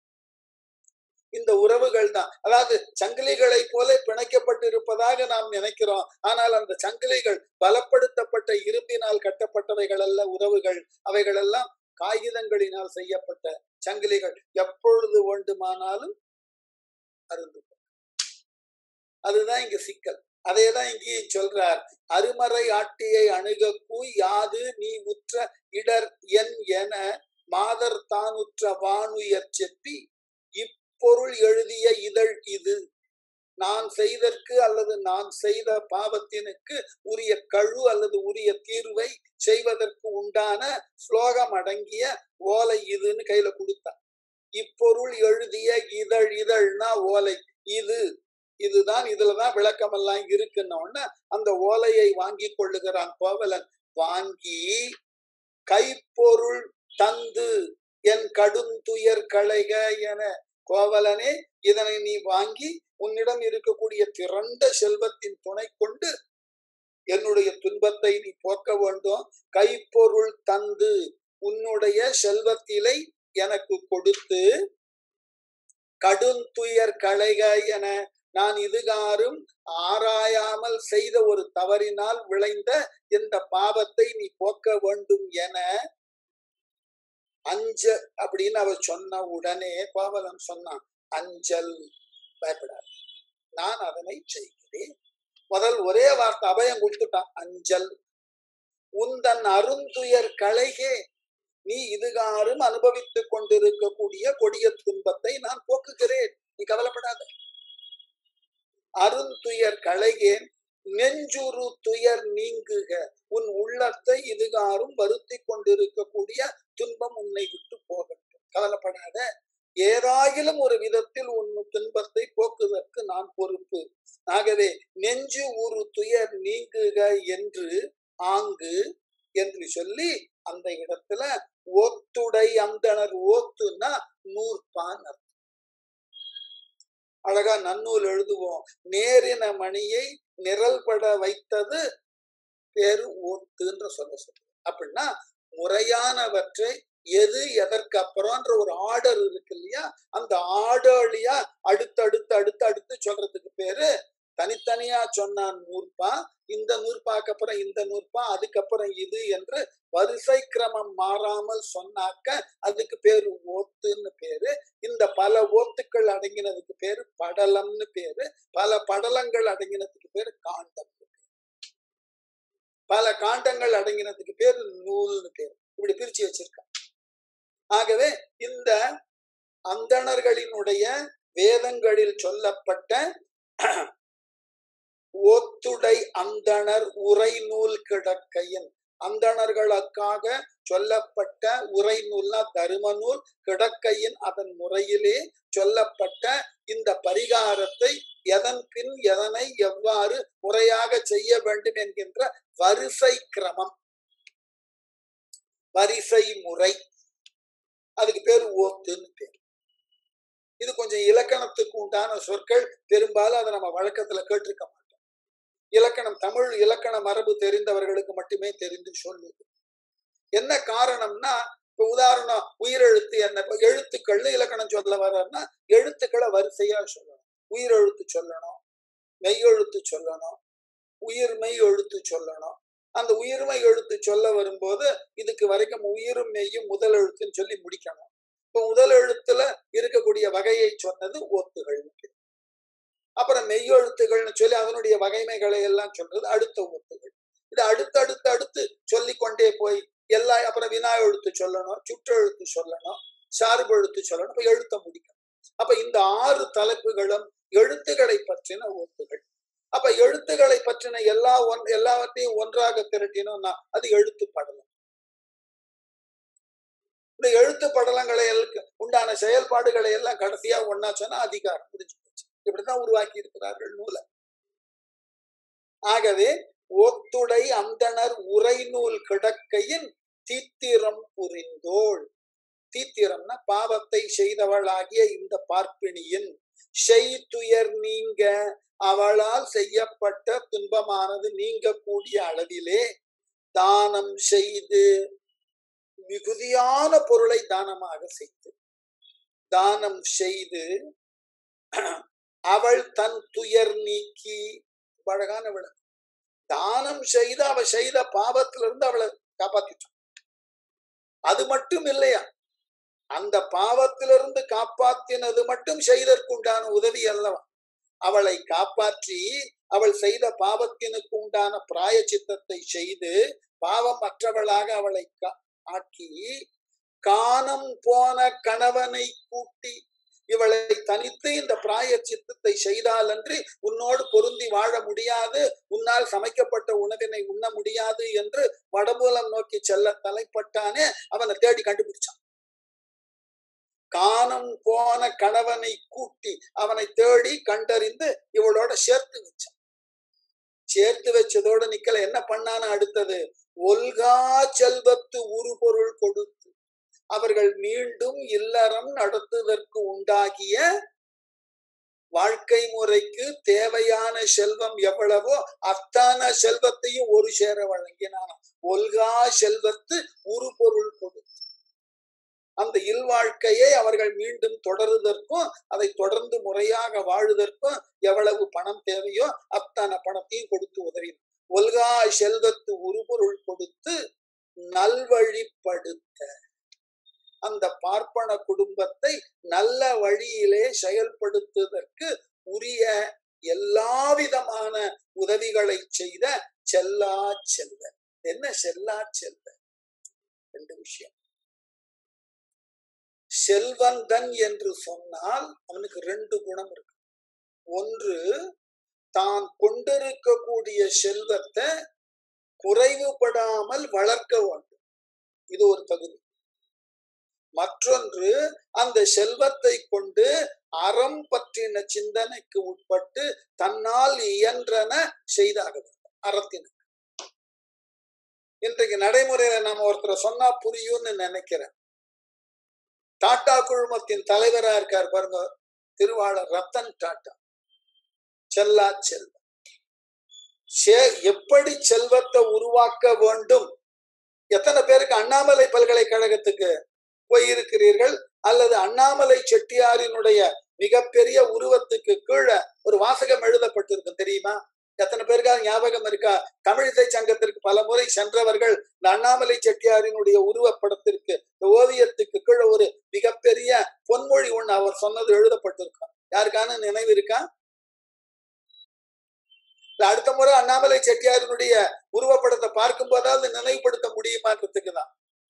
இந்த உறவுகள் தான் அதாவது சங்கிலிகளை போல பிணைக்கப்பட்டிருப்பதாக நாம் நினைக்கிறோம் ஆனால் அந்த சங்கிலிகள் பலப்படுத்தப்பட்ட இரும்பினால் கட்டப்பட்டவைகள் அல்ல உறவுகள் அவைகள் எல்லாம் காகிதங்களினால் செய்யப்பட்ட சங்கிலிகள் எப்பொழுது வேண்டுமானாலும் அருந்து அதுதான் இங்க சிக்கல் அதேதான் இங்கேயும் சொல்றார் அருமறை ஆட்டியை அணுகக்கூ யாது நீ உற்ற இடர் என் என மாதர் தான் உற்ற வானுயர் செப்பி இப்பொருள் எழுதிய இதழ் இது நான் செய்தற்கு அல்லது நான் செய்த பாவத்தினுக்கு உரிய கழு அல்லது உரிய தீர்வை செய்வதற்கு உண்டான ஸ்லோகம் அடங்கிய ஓலை இதுன்னு கையில கொடுத்தான் இப்பொருள் எழுதிய இதழ் இதழ்னா ஓலை இது இதுதான் இதுலதான் விளக்கம் எல்லாம் இருக்குன்னு அந்த ஓலையை வாங்கி கொள்ளுகிறான் கோவலன் வாங்கி கைப்பொருள் தந்து என் கடுந்துயர் களைக என கோவலனே இதனை நீ வாங்கி உன்னிடம் இருக்கக்கூடிய திரண்ட செல்வத்தின் துணை கொண்டு என்னுடைய துன்பத்தை நீ போக்க வேண்டும் கைப்பொருள் தந்து உன்னுடைய செல்வத்திலை எனக்கு கொடுத்து கடுந்துயர் களைக என நான் இதுகாரும் ஆராயாமல் செய்த ஒரு தவறினால் விளைந்த இந்த பாவத்தை நீ போக்க வேண்டும் என அஞ்ச அப்படின்னு அவ சொன்ன உடனே கோவலன் சொன்னான் அஞ்சல் பயப்படாது நான் அதனை செய்கிறேன் முதல் ஒரே வார்த்தை அபயம் கொடுத்துட்டான் அஞ்சல் உந்தன் அருந்துயர் களைகே நீ இதுகாரும் அனுபவித்துக் கொண்டிருக்கக்கூடிய கொடிய துன்பத்தை நான் போக்குகிறேன் நீ கவலைப்படாத அருந்துயர் களைகேன் நெஞ்சுரு துயர் நீங்குக உன் உள்ளத்தை இதுகாரும் வருத்தி கொண்டிருக்கக்கூடிய துன்பம் உன்னை விட்டு போகட்டும் கவலைப்படாத ஏதாயிலும் ஒரு விதத்தில் உன் துன்பத்தை போக்குவதற்கு நான் பொறுப்பு ஆகவே நெஞ்சு ஒரு துயர் நீங்குக என்று ஆங்கு என்று சொல்லி அந்த இடத்துல ஓத்துடை அந்தனர் ஓத்துன்னா நூற்பான் அர்த்தம் அழகா நன்னூல் எழுதுவோம் நேரின மணியை நிரல்பட வைத்தது பேரு ஓத்துன்ற சொல்ல சொல்லுவோம் அப்படின்னா முறையானவற்றை எது எதற்கு அப்புறம்ன்ற ஒரு ஆர்டர் இருக்கு இல்லையா அந்த ஆர்டர்லியா அடுத்து அடுத்து அடுத்து அடுத்து சொல்றதுக்கு பேரு தனித்தனியா சொன்னான் நூற்பா இந்த நூற்பாக்கு அப்புறம் இந்த நூற்பா அதுக்கப்புறம் இது என்று வரிசை கிரமம் மாறாமல் சொன்னாக்க அதுக்கு பேரு ஓத்துன்னு பேரு இந்த பல ஓத்துக்கள் அடங்கினதுக்கு பேரு படலம்னு பேரு பல படலங்கள் அடங்கினதுக்கு பேரு காண்டம் பல காண்டங்கள் அடங்கினதுக்கு பேரு நூல்னு பேரு இப்படி பிரிச்சு வச்சிருக்காங்க ஆகவே இந்த அந்தணர்களினுடைய வேதங்களில் சொல்லப்பட்ட ஓத்துடை அந்தணர் உரை நூல் கிடக்கையின் அந்தணர்களுக்காக சொல்லப்பட்ட உரை நூல்னா தரும நூல் கிடக்கையின் அதன் முறையிலே சொல்லப்பட்ட இந்த பரிகாரத்தை எதன் பின் எதனை எவ்வாறு முறையாக செய்ய வேண்டும் என்கின்ற வரிசை கிரமம் வரிசை முறை அதுக்கு பேர் ஓத்துன்னு பேர் இது கொஞ்சம் இலக்கணத்துக்கு உண்டான சொற்கள் பெரும்பாலும் அதை நம்ம வழக்கத்துல கேட்டிருக்க மாட்டோம் இலக்கணம் தமிழ் இலக்கண மரபு தெரிந்தவர்களுக்கு மட்டுமே தெரிந்து சொல்லுது என்ன காரணம்னா இப்ப உதாரணம் உயிரெழுத்து என்ன இப்ப எழுத்துக்கள்னு இலக்கணம் சொல்ல வர்றாருன்னா எழுத்துக்களை வரிசையா சொல்லணும் உயிரெழுத்து சொல்லணும் மெய்யெழுத்து சொல்லணும் உயிர்மெய் எழுத்து சொல்லணும் அந்த உயிர்மை எழுத்து சொல்ல வரும்போது இதுக்கு வரைக்கும் உயிரும் மெய்யும் முதல் எழுத்துன்னு சொல்லி முடிக்கணும் இப்ப முதல் எழுத்துல இருக்கக்கூடிய வகையை சொன்னது ஓத்துகள் அப்புறம் மெய்யெழுத்துகள்னு சொல்லி அதனுடைய வகைமைகளை எல்லாம் சொல்றது அடுத்த ஓத்துகள் இது அடுத்து அடுத்து அடுத்து சொல்லி கொண்டே போய் எல்லா அப்புறம் வினா எழுத்து சொல்லணும் சுற்றெழுத்து சொல்லணும் சார்பு எழுத்து சொல்லணும் அப்ப எழுத்த முடிக்கணும் அப்ப இந்த ஆறு தலைப்புகளும் எழுத்துக்களை பற்றின ஓத்துகள் அப்ப எழுத்துக்களை பற்றின எல்லா ஒன் எல்லாவற்றையும் ஒன்றாக திரட்டினோம்னா அது எழுத்து படலம் இந்த எழுத்து படலங்களை உண்டான செயல்பாடுகளை எல்லாம் கடைசியா ஒன்னா சொன்னா அதிகாரம் புரிஞ்சு போச்சு இப்படிதான் உருவாக்கி இருக்கிறார்கள் நூலை ஆகவே ஒத்துடை அந்தனர் உரை நூல் கிடக்கையின் தீத்திரம் புரிந்தோள் தீத்திரம்னா பாவத்தை செய்தவளாகிய இந்த பார்ப்பிணியின் செய்துயர் நீங்க அவளால் செய்யப்பட்ட துன்பமானது நீங்கக்கூடிய அளவிலே தானம் செய்து மிகுதியான பொருளை தானமாக செய்து தானம் செய்து அவள் தன் துயர் நீக்கி அழகான விளக்கு தானம் செய்து அவ செய்த பாவத்திலிருந்து அவளை காப்பாத்திட்டான் அது மட்டும் இல்லையா அந்த பாவத்திலிருந்து காப்பாத்தினது மட்டும் செய்தற்குண்டான உதவி அல்லவா அவளை காப்பாற்றி அவள் செய்த பாவத்தினுக்கு உண்டான பிராய சித்தத்தை செய்து பாவம் மற்றவளாக அவளை ஆக்கி காணம் போன கணவனை கூட்டி இவளை தனித்து இந்த பிராய சித்தத்தை செய்தால் அன்றி உன்னோடு பொருந்தி வாழ முடியாது உன்னால் சமைக்கப்பட்ட உணவினை உண்ண முடியாது என்று வடமூலம் நோக்கி செல்ல தலைப்பட்டானே அவனை தேடி கண்டுபிடிச்சான் காணம் போன கணவனை கூட்டி அவனை தேடி கண்டறிந்து இவளோட சேர்த்து வச்சான் சேர்த்து வச்சதோட நிக்கல என்ன பண்ணான அடுத்தது ஒல்கா செல்வத்து உரு பொருள் கொடுத்து அவர்கள் மீண்டும் இல்லறம் நடத்துவதற்கு உண்டாகிய வாழ்க்கை முறைக்கு தேவையான செல்வம் எவ்வளவோ அத்தான செல்வத்தையும் ஒரு சேர வழங்கினான் ஒல்கா செல்வத்து உரு பொருள் கொடுத்து அந்த இல்வாழ்க்கையை அவர்கள் மீண்டும் தொடருவதற்கும் அதை தொடர்ந்து முறையாக வாழுவதற்கும் எவ்வளவு பணம் தேவையோ அத்தனை பணத்தையும் கொடுத்து உதவினார் ஒல்கா செல்வத்து உருபொருள் கொடுத்து நல்வழிப்படுத்த அந்த பார்ப்பன குடும்பத்தை நல்ல வழியிலே செயல்படுத்துவதற்கு உரிய எல்லா விதமான உதவிகளை செய்த செல்லா செல்வ என்ன செல்லா செல்வ ரெண்டு விஷயம் செல்வந்தன் என்று சொன்னால் அவனுக்கு ரெண்டு குணம் இருக்கு ஒன்று தான் கொண்டிருக்கக்கூடிய செல்வத்தை குறைவுபடாமல் வளர்க்க வேண்டும் இது ஒரு தகுதி மற்றொன்று அந்த செல்வத்தை கொண்டு அறம் பற்றின சிந்தனைக்கு உட்பட்டு தன்னால் இயன்றன செய்தாக வேண்டும் அறத்தினுக்கு இன்றைக்கு நடைமுறையில நம்ம ஒருத்தரை சொன்னா புரியும்னு நினைக்கிறேன் டாடா குழுமத்தின் தலைவரா இருக்கார் பாருங்க திருவாளர் ரத்தன் டாட்டா செல்லா செல்வம் எப்படி செல்வத்தை உருவாக்க வேண்டும் எத்தனை பேருக்கு அண்ணாமலை பல்கலைக்கழகத்துக்கு போயிருக்கிறீர்கள் அல்லது அண்ணாமலை செட்டியாரினுடைய மிகப்பெரிய உருவத்துக்கு கீழே ஒரு வாசகம் எழுதப்பட்டிருக்கு தெரியுமா எத்தனை பேருக்காக ஞாபகம் இருக்கா தமிழிசை சங்கத்திற்கு பல முறை சென்றவர்கள் இந்த அண்ணாமலை செட்டியாரினுடைய உருவப்படத்திற்கு இந்த ஓவியத்துக்கு கீழே ஒரு மிகப்பெரிய பொன்மொழி ஒண்ணு அவர் சொன்னது எழுதப்பட்டிருக்கும் யாருக்கான நினைவு இருக்கா அடுத்த முறை அண்ணாமலை செட்டியாரினுடைய உருவப்படத்தை பார்க்கும் போதாவது நினைவுபடுத்த முடியுமான்றதுக்கு தான்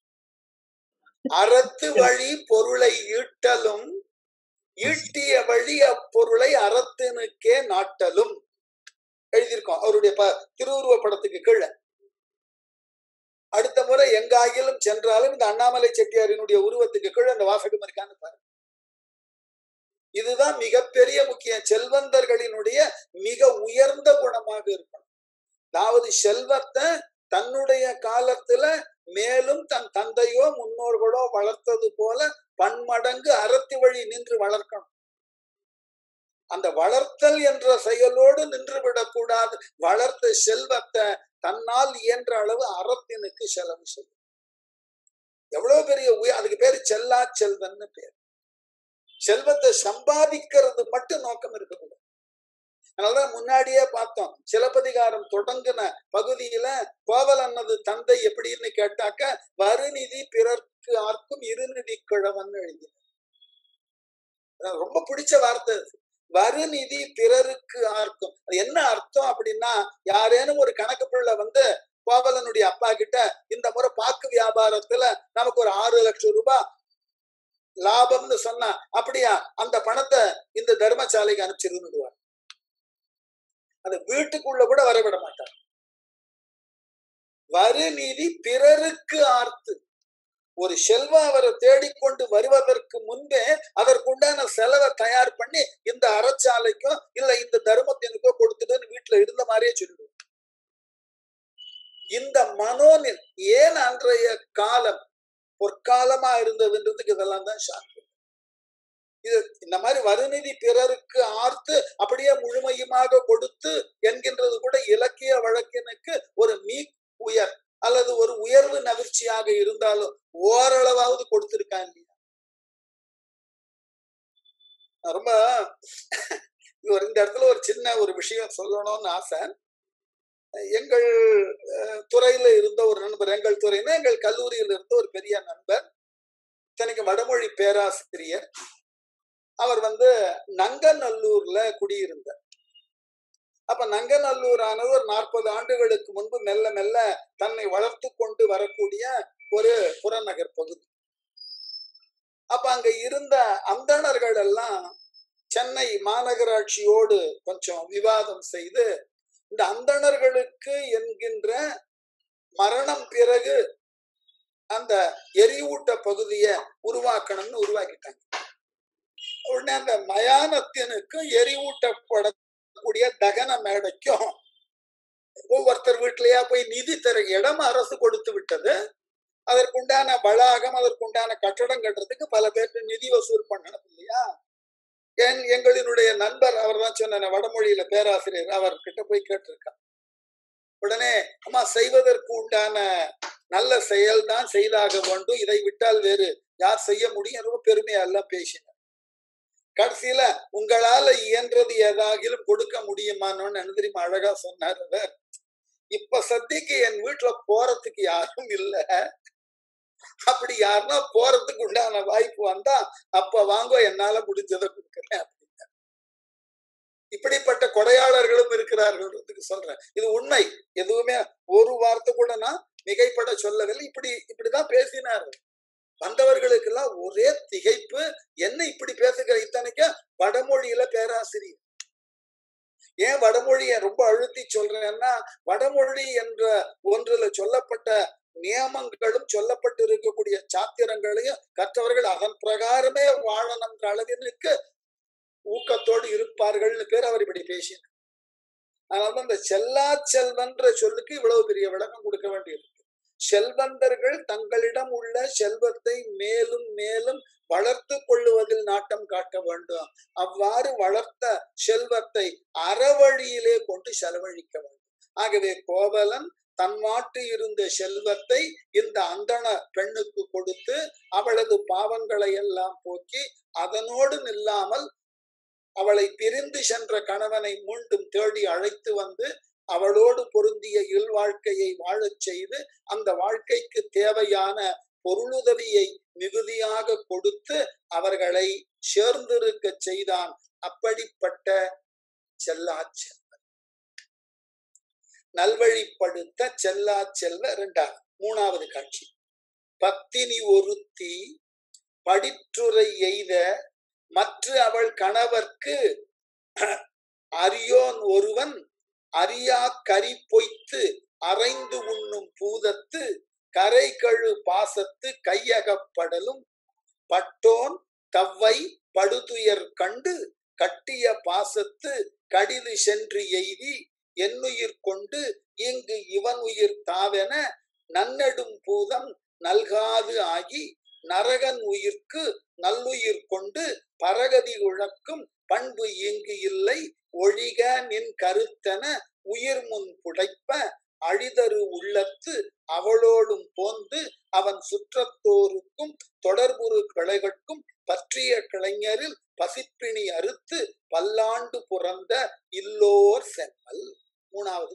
அறத்து வழி பொருளை ஈட்டலும் ஈட்டிய வழி அப்பொருளை அறத்தினுக்கே நாட்டலும் எழுதியிருக்கோம் அவருடைய ப திருவுருவ படத்துக்கு கீழே அடுத்த முறை எங்காகிலும் சென்றாலும் இந்த அண்ணாமலை செட்டியாரினுடைய உருவத்துக்கு கீழே அந்த வாசகம் இருக்கான்னு பாருங்க இதுதான் மிகப்பெரிய முக்கியம் செல்வந்தர்களினுடைய மிக உயர்ந்த குணமாக இருக்கணும் அதாவது செல்வத்தை தன்னுடைய காலத்துல மேலும் தன் தந்தையோ முன்னோர்களோ வளர்த்தது போல பன்மடங்கு அறத்தி வழி நின்று வளர்க்கணும் அந்த வளர்த்தல் என்ற செயலோடு நின்று விடக்கூடாது வளர்த்த செல்வத்தை தன்னால் இயன்ற அளவு அறத்தினுக்கு செலவு செய்யும் எவ்வளவு பெரிய உய அதுக்கு பேரு செல்லா செல்வன்னு பேர் செல்வத்தை சம்பாதிக்கிறது மட்டும் நோக்கம் இருக்கக்கூடாது அதனாலதான் முன்னாடியே பார்த்தோம் சிலப்பதிகாரம் தொடங்கின பகுதியில கோவலன்னது தந்தை எப்படின்னு கேட்டாக்க வருநிதி பிறர்க்கு ஆர்க்கும் இருநிதி கிழவன் எழுதினார் ரொம்ப பிடிச்ச வார்த்தை அது வருநிதி பிறருக்கு ஆர்க்கும் அது என்ன அர்த்தம் அப்படின்னா யாரேனும் ஒரு கணக்கு பிள்ளை வந்து கோவலனுடைய அப்பா கிட்ட இந்த முறை பாக்கு வியாபாரத்துல நமக்கு ஒரு ஆறு லட்சம் ரூபாய் லாபம்னு சொன்னா அப்படியா அந்த பணத்தை இந்த தர்மசாலைக்கு அனுப்பிச்சிருந்துடுவார் அந்த வீட்டுக்குள்ள கூட வரவிட மாட்டார் வருநிதி பிறருக்கு ஆர்த்து ஒரு செல்வம் அவரை தேடிக்கொண்டு வருவதற்கு முன்பே அதற்குண்டான செலவை தயார் பண்ணி இந்த அறச்சாலைக்கோ இல்ல இந்த தர்மத்தினுக்கோ கொடுத்துட்டுன்னு வீட்டுல இருந்த மாதிரியே சொல்லிடுவோம் இந்த மனோனில் ஏன் அன்றைய காலம் பொற்காலமா இருந்ததுன்றதுக்கு இதெல்லாம் தான் சாக்கு இது இந்த மாதிரி வருநிதி பிறருக்கு ஆர்த்து அப்படியே முழுமையுமாக கொடுத்து என்கின்றது கூட இலக்கிய வழக்கினுக்கு ஒரு மீ உயர் அல்லது ஒரு உயர்வு நவிர்ச்சியாக இருந்தாலும் ஓரளவாவது கொடுத்திருக்கான் இல்லையா ரொம்ப ஒரு இந்த இடத்துல ஒரு சின்ன ஒரு விஷயம் சொல்லணும்னு ஆசை எங்கள் துறையில இருந்த ஒரு நண்பர் எங்கள் துறையினா எங்கள் கல்லூரியில் இருந்த ஒரு பெரிய நண்பர் இத்தனைக்கு வடமொழி பேராசிரியர் அவர் வந்து நங்கநல்லூர்ல குடியிருந்தார் அப்ப நங்கநல்லூர் ஆனது ஒரு நாற்பது ஆண்டுகளுக்கு முன்பு மெல்ல மெல்ல தன்னை வளர்த்து கொண்டு வரக்கூடிய ஒரு புறநகர் பகுதி அப்ப அங்க இருந்த அந்தணர்கள் எல்லாம் சென்னை மாநகராட்சியோடு கொஞ்சம் விவாதம் செய்து இந்த அந்தணர்களுக்கு என்கின்ற மரணம் பிறகு அந்த எரிவூட்ட பகுதியை உருவாக்கணும்னு உருவாக்கிட்டாங்க உடனே அந்த மயானத்தினுக்கும் எரிவூட்டப்படக்கூடிய தகன மேடைக்கும் ஒவ்வொருத்தர் வீட்டிலேயா போய் நிதி தர இடம் அரசு கொடுத்து விட்டது அதற்குண்டான வளாகம் அதற்குண்டான கட்டடம் கட்டுறதுக்கு பல பேருக்கு நிதி வசூல் பண்ணணும் இல்லையா என் எங்களினுடைய நண்பர் அவர் தான் சொன்ன வடமொழியில பேராசிரியர் அவர்கிட்ட போய் கேட்டிருக்கார் உடனே அம்மா செய்வதற்கு உண்டான நல்ல செயல் தான் செய்தாக வேண்டும் இதை விட்டால் வேறு யார் செய்ய முடியும் ரொம்ப பெருமையா எல்லாம் பேசினார் கடைசியில உங்களால இயன்றது ஏதாகிலும் கொடுக்க முடியுமான்னு என்ன தெரியுமா அழகா சொன்னார் அவர் இப்ப சத்திக்கு என் வீட்டுல போறதுக்கு யாரும் இல்லை அப்படி யாருன்னா போறதுக்கு உண்டான வாய்ப்பு வந்தா அப்ப வாங்க என்னால முடிஞ்சதை கொடுக்குறேன் அப்படிங்க இப்படிப்பட்ட கொடையாளர்களும் இருக்கிறார்கள்ன்றதுக்கு சொல்றேன் இது உண்மை எதுவுமே ஒரு வார்த்தை கூட நான் மிகைப்பட சொல்லவில்லை இப்படி இப்படிதான் பேசினார் வந்தவர்களுக்கு எல்லாம் ஒரே திகைப்பு என்ன இப்படி பேசுகிற இத்தனைக்கும் வடமொழியில பேராசிரியர் ஏன் வடமொழியை ரொம்ப அழுத்தி சொல்றேன்னா வடமொழி என்ற ஒன்றுல சொல்லப்பட்ட நியமங்களும் சொல்லப்பட்டு இருக்கக்கூடிய சாத்திரங்களையும் கற்றவர்கள் அதன் பிரகாரமே வாழணுன்ற அளவிற்கு ஊக்கத்தோடு இருப்பார்கள்னு பேர் அவர் இப்படி பேசினார் அதனால இந்த செல்லா செல்வன்ற சொல்லுக்கு இவ்வளவு பெரிய விளக்கம் கொடுக்க வேண்டியிருக்கு செல்வந்தர்கள் தங்களிடம் உள்ள செல்வத்தை மேலும் மேலும் வளர்த்து கொள்ளுவதில் நாட்டம் காட்ட வேண்டும் அவ்வாறு வளர்த்த செல்வத்தை அறவழியிலே கொண்டு செலவழிக்க வேண்டும் ஆகவே கோவலன் தன் மாட்டு இருந்த செல்வத்தை இந்த அந்தண பெண்ணுக்கு கொடுத்து அவளது பாவங்களை எல்லாம் போக்கி அதனோடு நில்லாமல் அவளை பிரிந்து சென்ற கணவனை மீண்டும் தேடி அழைத்து வந்து அவளோடு பொருந்திய இல்வாழ்க்கையை வாழச் செய்து அந்த வாழ்க்கைக்கு தேவையான பொருளுதவியை மிகுதியாக கொடுத்து அவர்களை சேர்ந்திருக்க செய்தான் அப்படிப்பட்ட செல்லா செல்வன் நல்வழிப்படுத்த செல்லா செல்வ இரண்டாவது மூணாவது காட்சி பத்தினி ஒருத்தி படிற்றுரை எய்த மற்ற அவள் கணவர்க்கு அரியோன் ஒருவன் அரியா கரி பொய்த்து அரைந்து உண்ணும் பூதத்து கரை கழு பாசத்து கையகப்படலும் பட்டோன் தவ்வை படுதுயர் கண்டு கட்டிய பாசத்து கடிது சென்று எய்தி என்னுயிர் கொண்டு இங்கு இவன் உயிர் தாவென நன்னெடும் பூதம் நல்காது ஆகி நரகன் உயிர்க்கு நல்லுயிர் கொண்டு பரகதி உழக்கும் பண்பு இங்கு இல்லை ஒழிக நின் கருத்தென உயிர் முன் புடைப்ப அழிதரு உள்ளத்து அவளோடும் போந்து அவன் சுற்றத்தோருக்கும் தொடர்புறு கிளைகட்கும் பற்றிய கிளைஞரில் பசிப்பிணி அறுத்து பல்லாண்டு புறந்த இல்லோர் செம்மல் மூணாவது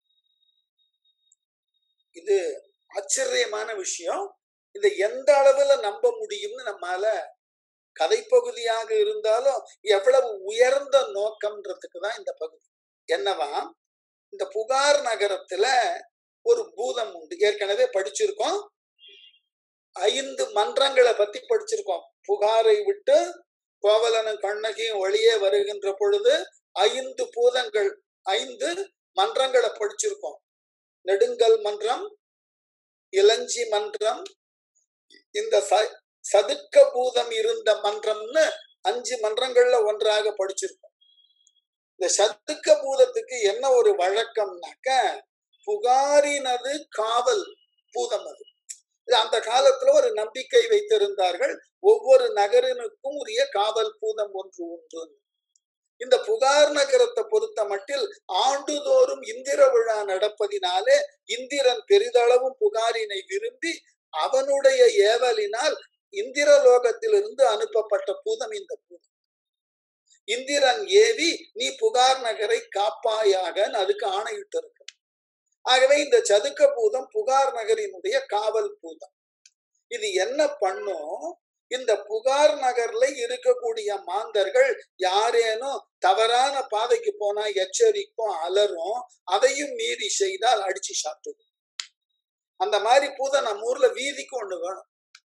இது ஆச்சரியமான விஷயம் இதை எந்த அளவுல நம்ப முடியும்னு நம்மால கதைப்பகுதியாக இருந்தாலும் எவ்வளவு உயர்ந்த நோக்கம்ன்றதுக்கு தான் இந்த பகுதி என்னவா இந்த புகார் நகரத்துல ஒரு பூதம் உண்டு ஏற்கனவே படிச்சிருக்கோம் ஐந்து மன்றங்களை பத்தி படிச்சிருக்கோம் புகாரை விட்டு கோவலனும் கண்ணகியும் வழியே வருகின்ற பொழுது ஐந்து பூதங்கள் ஐந்து மன்றங்களை படிச்சிருக்கோம் நெடுங்கல் மன்றம் இளஞ்சி மன்றம் இந்த சதுக்க பூதம் இருந்த மன்றம்னு அஞ்சு மன்றங்கள்ல ஒன்றாக படிச்சிருக்கோம் இந்த சதுக்க பூதத்துக்கு என்ன ஒரு வழக்கம்னாக்க புகாரினது காவல் பூதம் அது அந்த காலத்துல ஒரு நம்பிக்கை வைத்திருந்தார்கள் ஒவ்வொரு நகரனுக்கும் உரிய காவல் பூதம் ஒன்று உண்டு இந்த புகார் நகரத்தை பொறுத்த மட்டில் ஆண்டுதோறும் இந்திர விழா நடப்பதினாலே இந்திரன் பெரிதளவும் புகாரினை விரும்பி அவனுடைய ஏவலினால் இந்திரலோகத்திலிருந்து அனுப்பப்பட்ட பூதம் இந்த பூதம் இந்திரன் ஏவி நீ புகார் நகரை காப்பாயாக அதுக்கு ஆணையிட்டு இருக்க ஆகவே இந்த சதுக்க பூதம் புகார் நகரினுடைய காவல் பூதம் இது என்ன பண்ணும் இந்த புகார் நகர்ல இருக்கக்கூடிய மாந்தர்கள் யாரேனும் தவறான பாதைக்கு போனா எச்சரிக்கும் அலரும் அதையும் மீறி செய்தால் அடிச்சு சாப்பிட்டு அந்த மாதிரி பூதம் நம்ம ஊர்ல வீதிக்கு ஒண்ணு வேணும்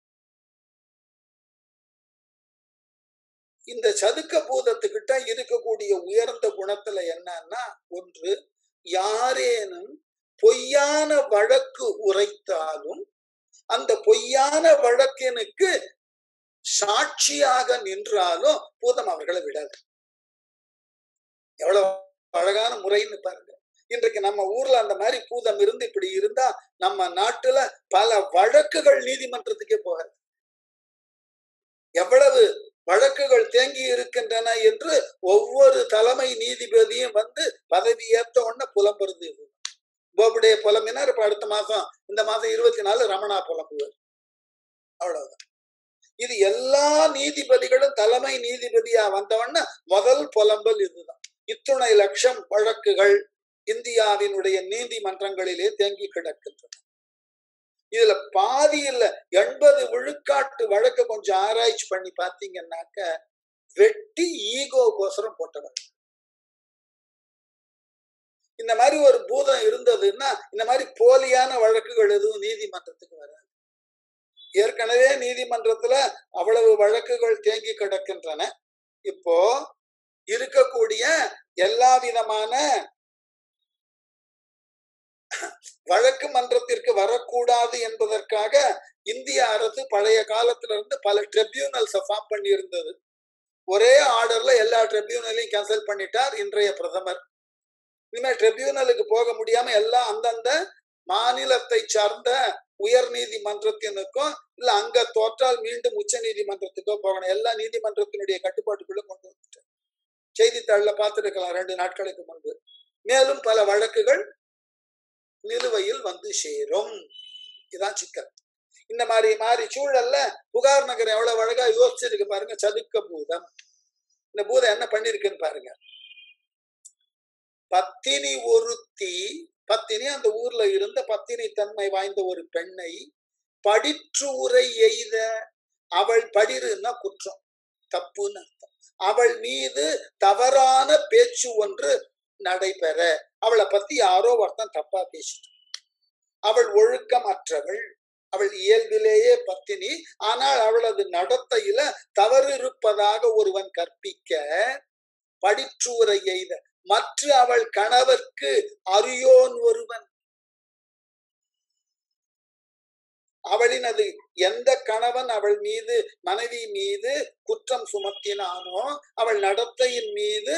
இந்த சதுக்க பூதத்துக்கிட்ட இருக்கக்கூடிய உயர்ந்த குணத்துல என்னன்னா ஒன்று யாரேனும் பொய்யான வழக்கு உரைத்தாலும் அந்த பொய்யான வழக்கினுக்கு சாட்சியாக நின்றாலும் பூதம் அவர்களை விடாது எவ்வளவு அழகான முறைன்னு பாருங்க இன்றைக்கு நம்ம ஊர்ல அந்த மாதிரி பூதம் இருந்து இப்படி இருந்தா நம்ம நாட்டுல பல வழக்குகள் நீதிமன்றத்துக்கே போகாது எவ்வளவு வழக்குகள் தேங்கி இருக்கின்றன என்று ஒவ்வொரு தலைமை நீதிபதியும் வந்து பதவி ஏற்ற உடனே புலம்புறது போபுடே புலம்பினார் இப்ப அடுத்த மாசம் இந்த மாசம் இருபத்தி நாலு ரமணா புலம்புவார் அவ்வளவுதான் இது எல்லா நீதிபதிகளும் தலைமை நீதிபதியா வந்தவொடனே முதல் புலம்பல் இதுதான் இத்துணை லட்சம் வழக்குகள் இந்தியாவினுடைய நீதிமன்றங்களிலே தேங்கி கிடக்கின்றன இதுல பாதி இல்ல எண்பது விழுக்காட்டு வழக்க கொஞ்சம் ஆராய்ச்சி பண்ணி பாத்தீங்கன்னாக்க வெட்டி ஈகோ கோசரம் போட்டவர் இந்த மாதிரி ஒரு பூதம் இருந்ததுன்னா இந்த மாதிரி போலியான வழக்குகள் எதுவும் நீதிமன்றத்துக்கு வராது ஏற்கனவே நீதிமன்றத்துல அவ்வளவு வழக்குகள் தேங்கி கிடக்கின்றன இப்போ இருக்கக்கூடிய எல்லா விதமான வழக்கு மன்றத்திற்கு வரக்கூடாது என்பதற்காக இந்திய அரசு பழைய காலத்துல இருந்து பல ட்ரிபியூனல்ஸ் ஃபார்ம் பண்ணி இருந்தது ஒரே ஆர்டர்ல எல்லா ட்ரிபியூனலையும் கேன்சல் பண்ணிட்டார் இன்றைய பிரதமர் இனிமேல் ட்ரிபியூனலுக்கு போக முடியாம எல்லாம் அந்தந்த மாநிலத்தை சார்ந்த உயர் நீதிமன்றத்தினுக்கும் இல்ல அங்க தோற்றால் மீண்டும் உச்ச நீதிமன்றத்துக்கோ போகணும் எல்லா நீதிமன்றத்தினுடைய கட்டுப்பாட்டுக்குள்ள கொண்டு வந்துட்டார் செய்தித்தாள்ல பார்த்திருக்கலாம் ரெண்டு நாட்களுக்கு முன்பு மேலும் பல வழக்குகள் நிலுவையில் வந்து சேரும் இதான் சிக்கல் இந்த மாதிரி மாதிரி சூழல்ல புகார் நகர் எவ்வளவு அழகா யோசிச்சிருக்கு பாருங்க சதுக்க பூதம் இந்த பூதம் என்ன பண்ணிருக்குன்னு பாருங்க பத்தினி ஒருத்தி பத்தினி அந்த ஊர்ல இருந்த பத்தினி தன்மை வாய்ந்த ஒரு பெண்ணை படிற்று உரை எய்த அவள் படிருன்னா குற்றம் தப்புன்னு அர்த்தம் அவள் மீது தவறான பேச்சு ஒன்று நடைபெற அவளை பத்தி யாரோ ஒருத்தன் தப்பா பேசிட்டான் அவள் ஒழுக்கம் அற்றவள் அவள் இயல்பிலேயே பத்தினி ஆனால் அவளது நடத்தையில தவறு இருப்பதாக ஒருவன் கற்பிக்க படிற்றுரை எய்த மற்ற அவள் கணவர்க்கு அறியோன் ஒருவன் அவளினது எந்த கணவன் அவள் மீது மனைவி மீது குற்றம் சுமத்தினானோ அவள் நடத்தையின் மீது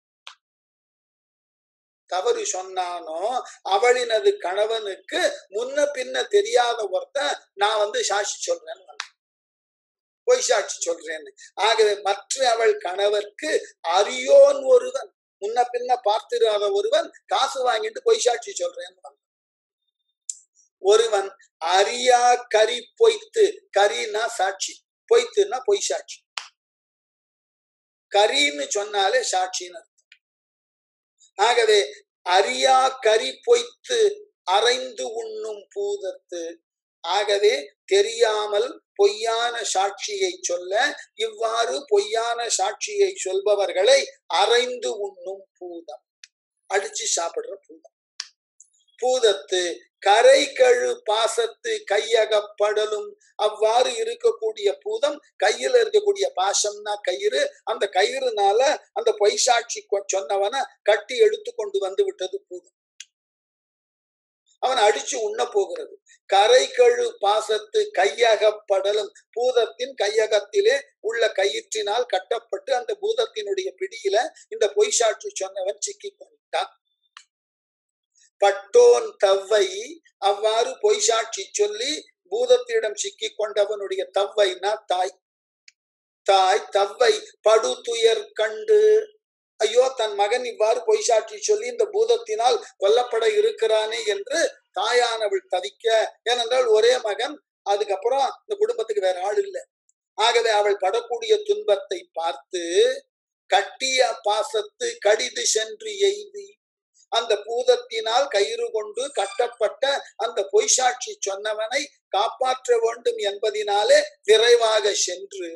தவறு சொன்னானோ அவளினது கணவனுக்கு முன்ன பின்ன தெரியாத ஒருத்தன் நான் வந்து சாட்சி சொல்றேன்னு பொய் சாட்சி சொல்றேன்னு ஆகவே மற்ற அவள் கணவர்க்கு அறியோன் ஒருவன் முன்ன பின்ன பார்த்திராத ஒருவன் காசு வாங்கிட்டு பொய் சாட்சி சொல்றேன்னு ஒருவன் அரியா கரி பொய்த்து கரின்னா சாட்சி பொய்த்துன்னா பொய் சாட்சி கரின்னு சொன்னாலே சாட்சின்னு ஆகவே அரியா கரி பொய்த்து அரைந்து உண்ணும் பூதத்து ஆகவே தெரியாமல் பொய்யான சாட்சியை சொல்ல இவ்வாறு பொய்யான சாட்சியை சொல்பவர்களை அரைந்து உண்ணும் பூதம் அடிச்சு சாப்பிடுற பூதம் பூதத்து கரை கழு பாசத்து கையகப்படலும் அவ்வாறு இருக்கக்கூடிய பூதம் கையில இருக்கக்கூடிய பாசம்னா கயிறு அந்த கயிறுனால அந்த பொய்சாட்சி சொன்னவனை கட்டி எடுத்து கொண்டு வந்து விட்டது பூதம் அவன் அடிச்சு உண்ண போகிறது கரை கழு பாசத்து கையகப்படலும் பூதத்தின் கையகத்திலே உள்ள கயிற்றினால் கட்டப்பட்டு அந்த பூதத்தினுடைய பிடியில இந்த பொய்சாட்சி சொன்னவன் சிக்கி கொண்டான் பட்டோன் தவ்வை அவ்வாறு பொய் சாட்சி சொல்லி பூதத்திடம் சிக்கி கொண்டவனுடைய தவ்வைனா தாய் தாய் தவ்வை படு துயர் கண்டு ஐயோ தன் மகன் இவ்வாறு பொய் சாட்சி சொல்லி இந்த பூதத்தினால் கொல்லப்பட இருக்கிறானே என்று தாயானவள் தவிக்க ஏனென்றால் ஒரே மகன் அதுக்கப்புறம் இந்த குடும்பத்துக்கு வேற ஆள் இல்லை ஆகவே அவள் படக்கூடிய துன்பத்தை பார்த்து கட்டிய பாசத்து கடிது சென்று எய்தி அந்த பூதத்தினால் கயிறு கொண்டு கட்டப்பட்ட அந்த பொய்சாட்சி சொன்னவனை காப்பாற்ற வேண்டும் என்பதினாலே விரைவாக சென்று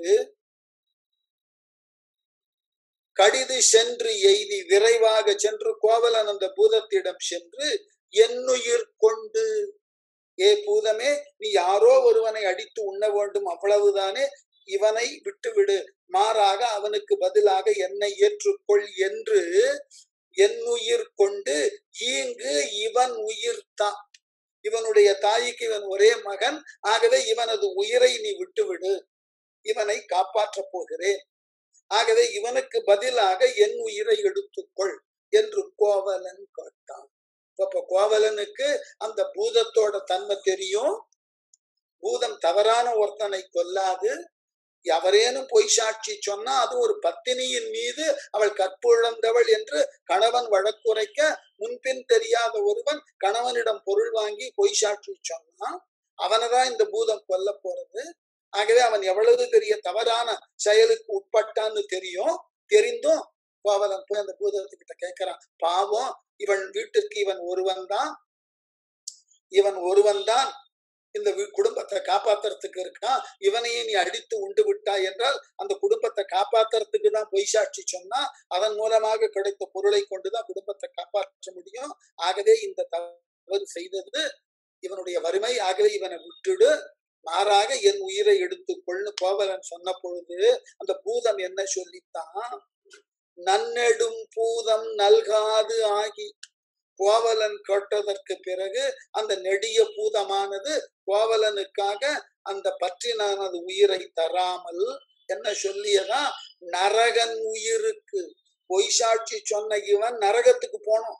கடிது சென்று எய்தி விரைவாக சென்று கோவலன் அந்த பூதத்திடம் சென்று என்னுயிர் கொண்டு ஏ பூதமே நீ யாரோ ஒருவனை அடித்து உண்ண வேண்டும் அவ்வளவுதானே இவனை விட்டுவிடு மாறாக அவனுக்கு பதிலாக என்னை ஏற்றுக்கொள் என்று என் உயிர் கொண்டு ஈங்கு இவன் உயிர் தான் இவனுடைய தாய்க்கு இவன் ஒரே மகன் ஆகவே இவனது உயிரை நீ விட்டுவிடு இவனை காப்பாற்றப் போகிறேன் ஆகவே இவனுக்கு பதிலாக என் உயிரை எடுத்துக்கொள் என்று கோவலன் கேட்டான் அப்ப கோவலனுக்கு அந்த பூதத்தோட தன்மை தெரியும் பூதம் தவறான ஒருத்தனை கொல்லாது எவரேனும் பொய் சாட்சி சொன்னா அது ஒரு பத்தினியின் மீது அவள் கற்புழந்தவள் என்று கணவன் வழக்குரைக்க முன்பின் தெரியாத ஒருவன் கணவனிடம் பொருள் வாங்கி பொய் சாட்சி சொன்னான் அவனைதான் இந்த பூதம் கொல்ல போறது ஆகவே அவன் எவ்வளவு பெரிய தவறான செயலுக்கு உட்பட்டான்னு தெரியும் தெரிந்தும் கோவலன் போய் அந்த பூதத்துக்கிட்ட கேட்கிறான் பாவம் இவன் வீட்டிற்கு இவன் ஒருவன் தான் இவன் ஒருவன் தான் இந்த குடும்பத்தை காப்பாத்துறதுக்கு இருக்கான் இவனையே நீ அடித்து உண்டு விட்டாய் என்றால் அந்த குடும்பத்தை காப்பாத்துறதுக்கு தான் பொய் சாட்சி சொன்னா அதன் மூலமாக கிடைத்த பொருளை கொண்டுதான் குடும்பத்தை காப்பாற்ற முடியும் ஆகவே இந்த தவறு செய்தது இவனுடைய வறுமை ஆகவே இவனை விட்டுடு மாறாக என் உயிரை எடுத்துக்கொள்னு கோவலன் சொன்ன பொழுது அந்த பூதம் என்ன சொல்லித்தான் நன்னெடும் பூதம் நல்காது ஆகி கோவலன் கேட்டதற்கு பிறகு அந்த நெடிய பூதமானது கோவலனுக்காக அந்த பற்றினானது உயிரை தராமல் என்ன சொல்லியதா நரகன் உயிருக்கு பொய் சாட்சி சொன்ன இவன் நரகத்துக்கு போனோம்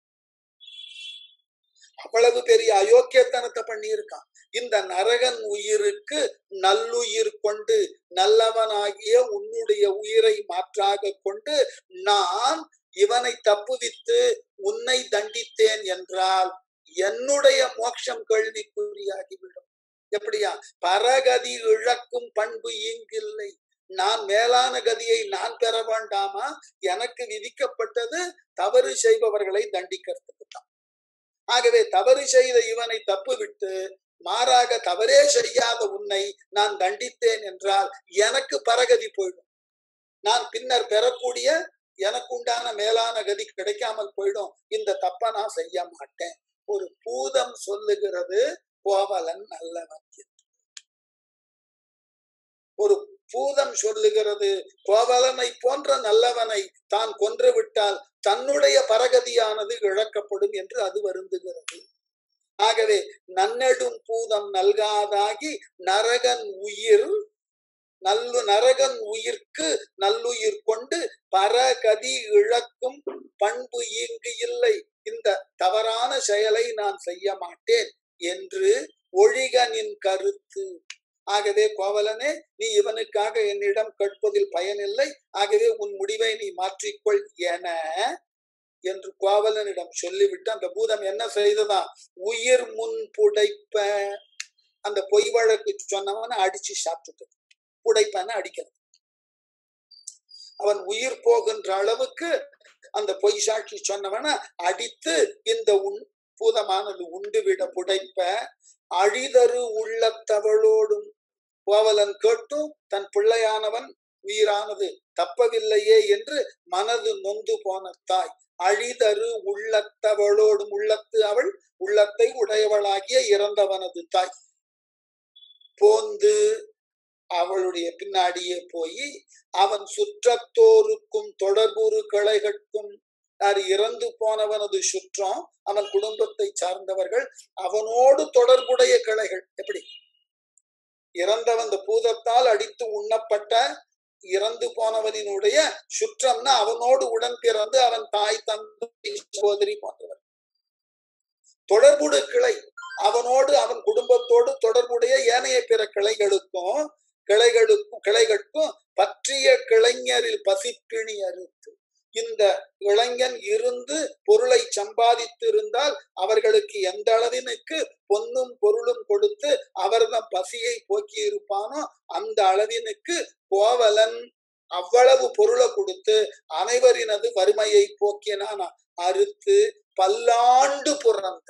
அவ்வளவு பெரிய அயோக்கியத்தனத்தை பண்ணியிருக்கான் இந்த நரகன் உயிருக்கு நல்லுயிர் கொண்டு நல்லவனாகிய உன்னுடைய உயிரை மாற்றாக கொண்டு நான் இவனை தப்புவித்து உன்னை தண்டித்தேன் என்றால் என்னுடைய மோட்சம் கேள்விக்குறியாகிவிடும் எப்படியா பரகதி இழக்கும் பண்பு இங்கில்லை நான் மேலான கதியை நான் பெற வேண்டாமா எனக்கு விதிக்கப்பட்டது தவறு செய்பவர்களை தண்டிக்கிறதுக்கு தான் ஆகவே தவறு செய்த இவனை தப்பு விட்டு மாறாக தவறே செய்யாத உன்னை நான் தண்டித்தேன் என்றால் எனக்கு பரகதி போயிடும் நான் பின்னர் பெறக்கூடிய எனக்கு உண்டான மேலான கதி கிடைக்காமல் போயிடும் இந்த தப்ப நான் செய்ய மாட்டேன் ஒரு பூதம் சொல்லுகிறது கோவலன் நல்லவன் ஒரு பூதம் சொல்லுகிறது கோவலனை போன்ற நல்லவனை தான் கொன்று விட்டால் தன்னுடைய பரகதியானது இழக்கப்படும் என்று அது வருந்துகிறது ஆகவே நன்னெடும் பூதம் நல்காதாகி நரகன் உயிர் நல்லு நரகன் உயிர்க்கு நல்லுயிர் கொண்டு பரகதி இழக்கும் பண்பு இங்கு இல்லை இந்த தவறான செயலை நான் செய்ய மாட்டேன் என்று ஒழிகனின் கருத்து ஆகவே கோவலனே நீ இவனுக்காக என்னிடம் கேட்பதில் பயனில்லை ஆகவே உன் முடிவை நீ மாற்றிக்கொள் என என்று கோவலனிடம் சொல்லிவிட்டு அந்த பூதம் என்ன செய்ததா உயிர் முன் புடைப்ப அந்த பொய் வழக்கு சொன்னவன அடிச்சு சாப்பிட்டுட்டு புடைப்பன அடிக்கிறது அவன் உயிர் போகின்ற அளவுக்கு அந்த பொய் சாட்சி சொன்னவன அடித்து இந்த உன் பூதமானது உண்டுவிட புடைப்ப அழிதரு உள்ளத்தவளோடும் கோவலன் கேட்டும் தன் பிள்ளையானவன் உயிரானது தப்பவில்லையே என்று மனது நொந்து போன தாய் அழிதரு உள்ளத்தவளோடும் உள்ளத்து அவள் உள்ளத்தை உடையவளாகிய இறந்தவனது தாய் போந்து அவளுடைய பின்னாடியே போய் அவன் சுற்றத்தோருக்கும் தொடர்புறு கிளைகட்கும் யார் இறந்து போனவனது சுற்றம் அவன் குடும்பத்தை சார்ந்தவர்கள் அவனோடு தொடர்புடைய கிளைகள் எப்படி இறந்தவன் இந்த பூதத்தால் அடித்து உண்ணப்பட்ட இறந்து போனவனினுடைய சுற்றம்னா அவனோடு உடன் பிறந்து அவன் தாய் தந்தை சகோதரி போன்றவர் தொடர்புடு கிளை அவனோடு அவன் குடும்பத்தோடு தொடர்புடைய ஏனைய பிற கிளைகளுக்கும் கிளைகளுக்கும் கிளைகளுக்கும் பற்றிய கிளைஞரில் பசிப்பிணி அறுத்து இந்த இளைஞன் இருந்து பொருளை சம்பாதித்து இருந்தால் அவர்களுக்கு எந்த அளவினுக்கு பொன்னும் பொருளும் கொடுத்து அவர்தான் பசியை போக்கி இருப்பானோ அந்த அளவினுக்கு கோவலன் அவ்வளவு பொருளை கொடுத்து அனைவரினது வறுமையை போக்கினான் அறுத்து பல்லாண்டு புறந்த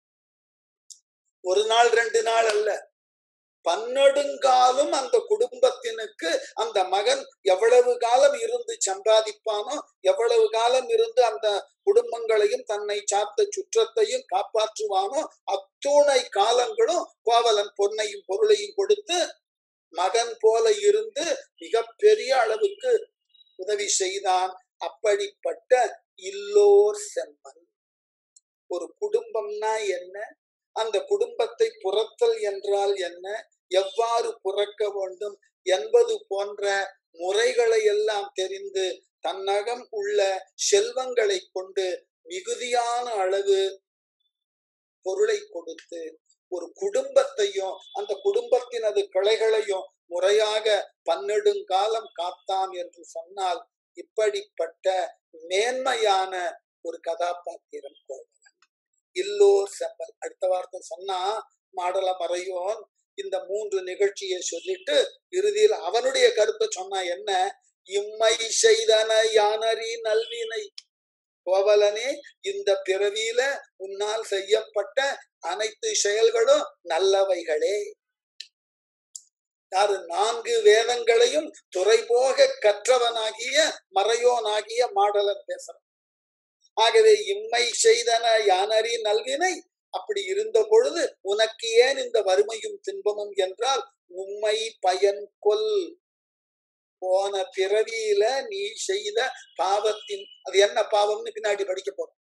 ஒரு நாள் ரெண்டு நாள் அல்ல பன்னெடுங்காலம் அந்த குடும்பத்தினுக்கு அந்த மகன் எவ்வளவு காலம் இருந்து சம்பாதிப்பானோ எவ்வளவு காலம் இருந்து அந்த குடும்பங்களையும் தன்னை சார்ந்த சுற்றத்தையும் காப்பாற்றுவானோ அத்துணை காலங்களும் கோவலன் பொன்னையும் பொருளையும் கொடுத்து மகன் போல இருந்து மிக பெரிய அளவுக்கு உதவி செய்தான் அப்படிப்பட்ட இல்லோர் செம்மன் ஒரு குடும்பம்னா என்ன அந்த குடும்பத்தை புறத்தல் என்றால் என்ன எவ்வாறு புறக்க வேண்டும் என்பது போன்ற முறைகளை எல்லாம் தெரிந்து தன்னகம் உள்ள செல்வங்களை கொண்டு மிகுதியான அளவு பொருளை கொடுத்து ஒரு குடும்பத்தையும் அந்த குடும்பத்தினது கிளைகளையும் முறையாக பன்னெடுங்காலம் காத்தான் என்று சொன்னால் இப்படிப்பட்ட மேன்மையான ஒரு கதாபாத்திரம் கோவலன் இல்லோர் செம்பல் அடுத்த வார்த்தை சொன்னா மாடல மறையோன் இந்த மூன்று நிகழ்ச்சியை சொல்லிட்டு இறுதியில் அவனுடைய கருத்தை சொன்னா என்ன இம்மை செய்தன யானரி நல்வினை கோவலனே இந்த பிறவியில உன்னால் செய்யப்பட்ட அனைத்து செயல்களும் நல்லவைகளே யாரு நான்கு வேதங்களையும் துறைபோக கற்றவனாகிய மறையோனாகிய மாடலன் பேசுறான் ஆகவே இம்மை செய்தன யானரி நல்வினை அப்படி இருந்த பொழுது உனக்கு ஏன் இந்த வறுமையும் துன்பமும் என்றால் உம்மை பயன் கொல் போன பிறவியில நீ செய்த பாவத்தின் அது என்ன பாவம்னு பின்னாடி படிக்க போறோம்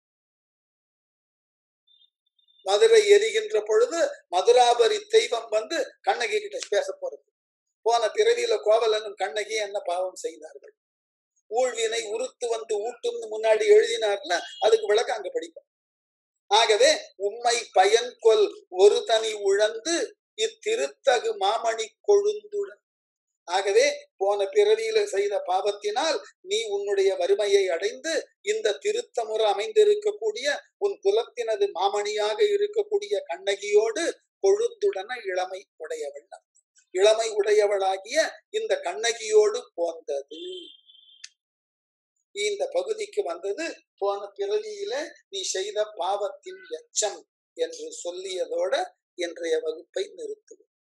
மதுரை எரிகின்ற பொழுது மதுராபரி தெய்வம் வந்து கண்ணகி கிட்ட பேச போறது போன பிறவியில கோவலனும் கண்ணகி என்ன பாவம் செய்தார்கள் ஊழ்வினை உருத்து வந்து ஊட்டும்னு முன்னாடி எழுதினார்ல அதுக்கு விளக்கம் அங்க படிப்போம் ஆகவே உம்மை பயன் கொல் ஒரு தனி உழந்து இத்திருத்தகு மாமணி கொழுந்துடன் ஆகவே போன பிறவியில செய்த பாவத்தினால் நீ உன்னுடைய வறுமையை அடைந்து இந்த திருத்தமுறை அமைந்திருக்கக்கூடிய உன் குலத்தினது மாமணியாக இருக்கக்கூடிய கண்ணகியோடு கொழுந்துடன இளமை உடையவள் இளமை உடையவளாகிய இந்த கண்ணகியோடு போந்தது இந்த பகுதிக்கு வந்தது போன பிறவியில நீ செய்த பாவத்தின் எச்சம் என்று சொல்லியதோட இன்றைய வகுப்பை நிறுத்துவோம்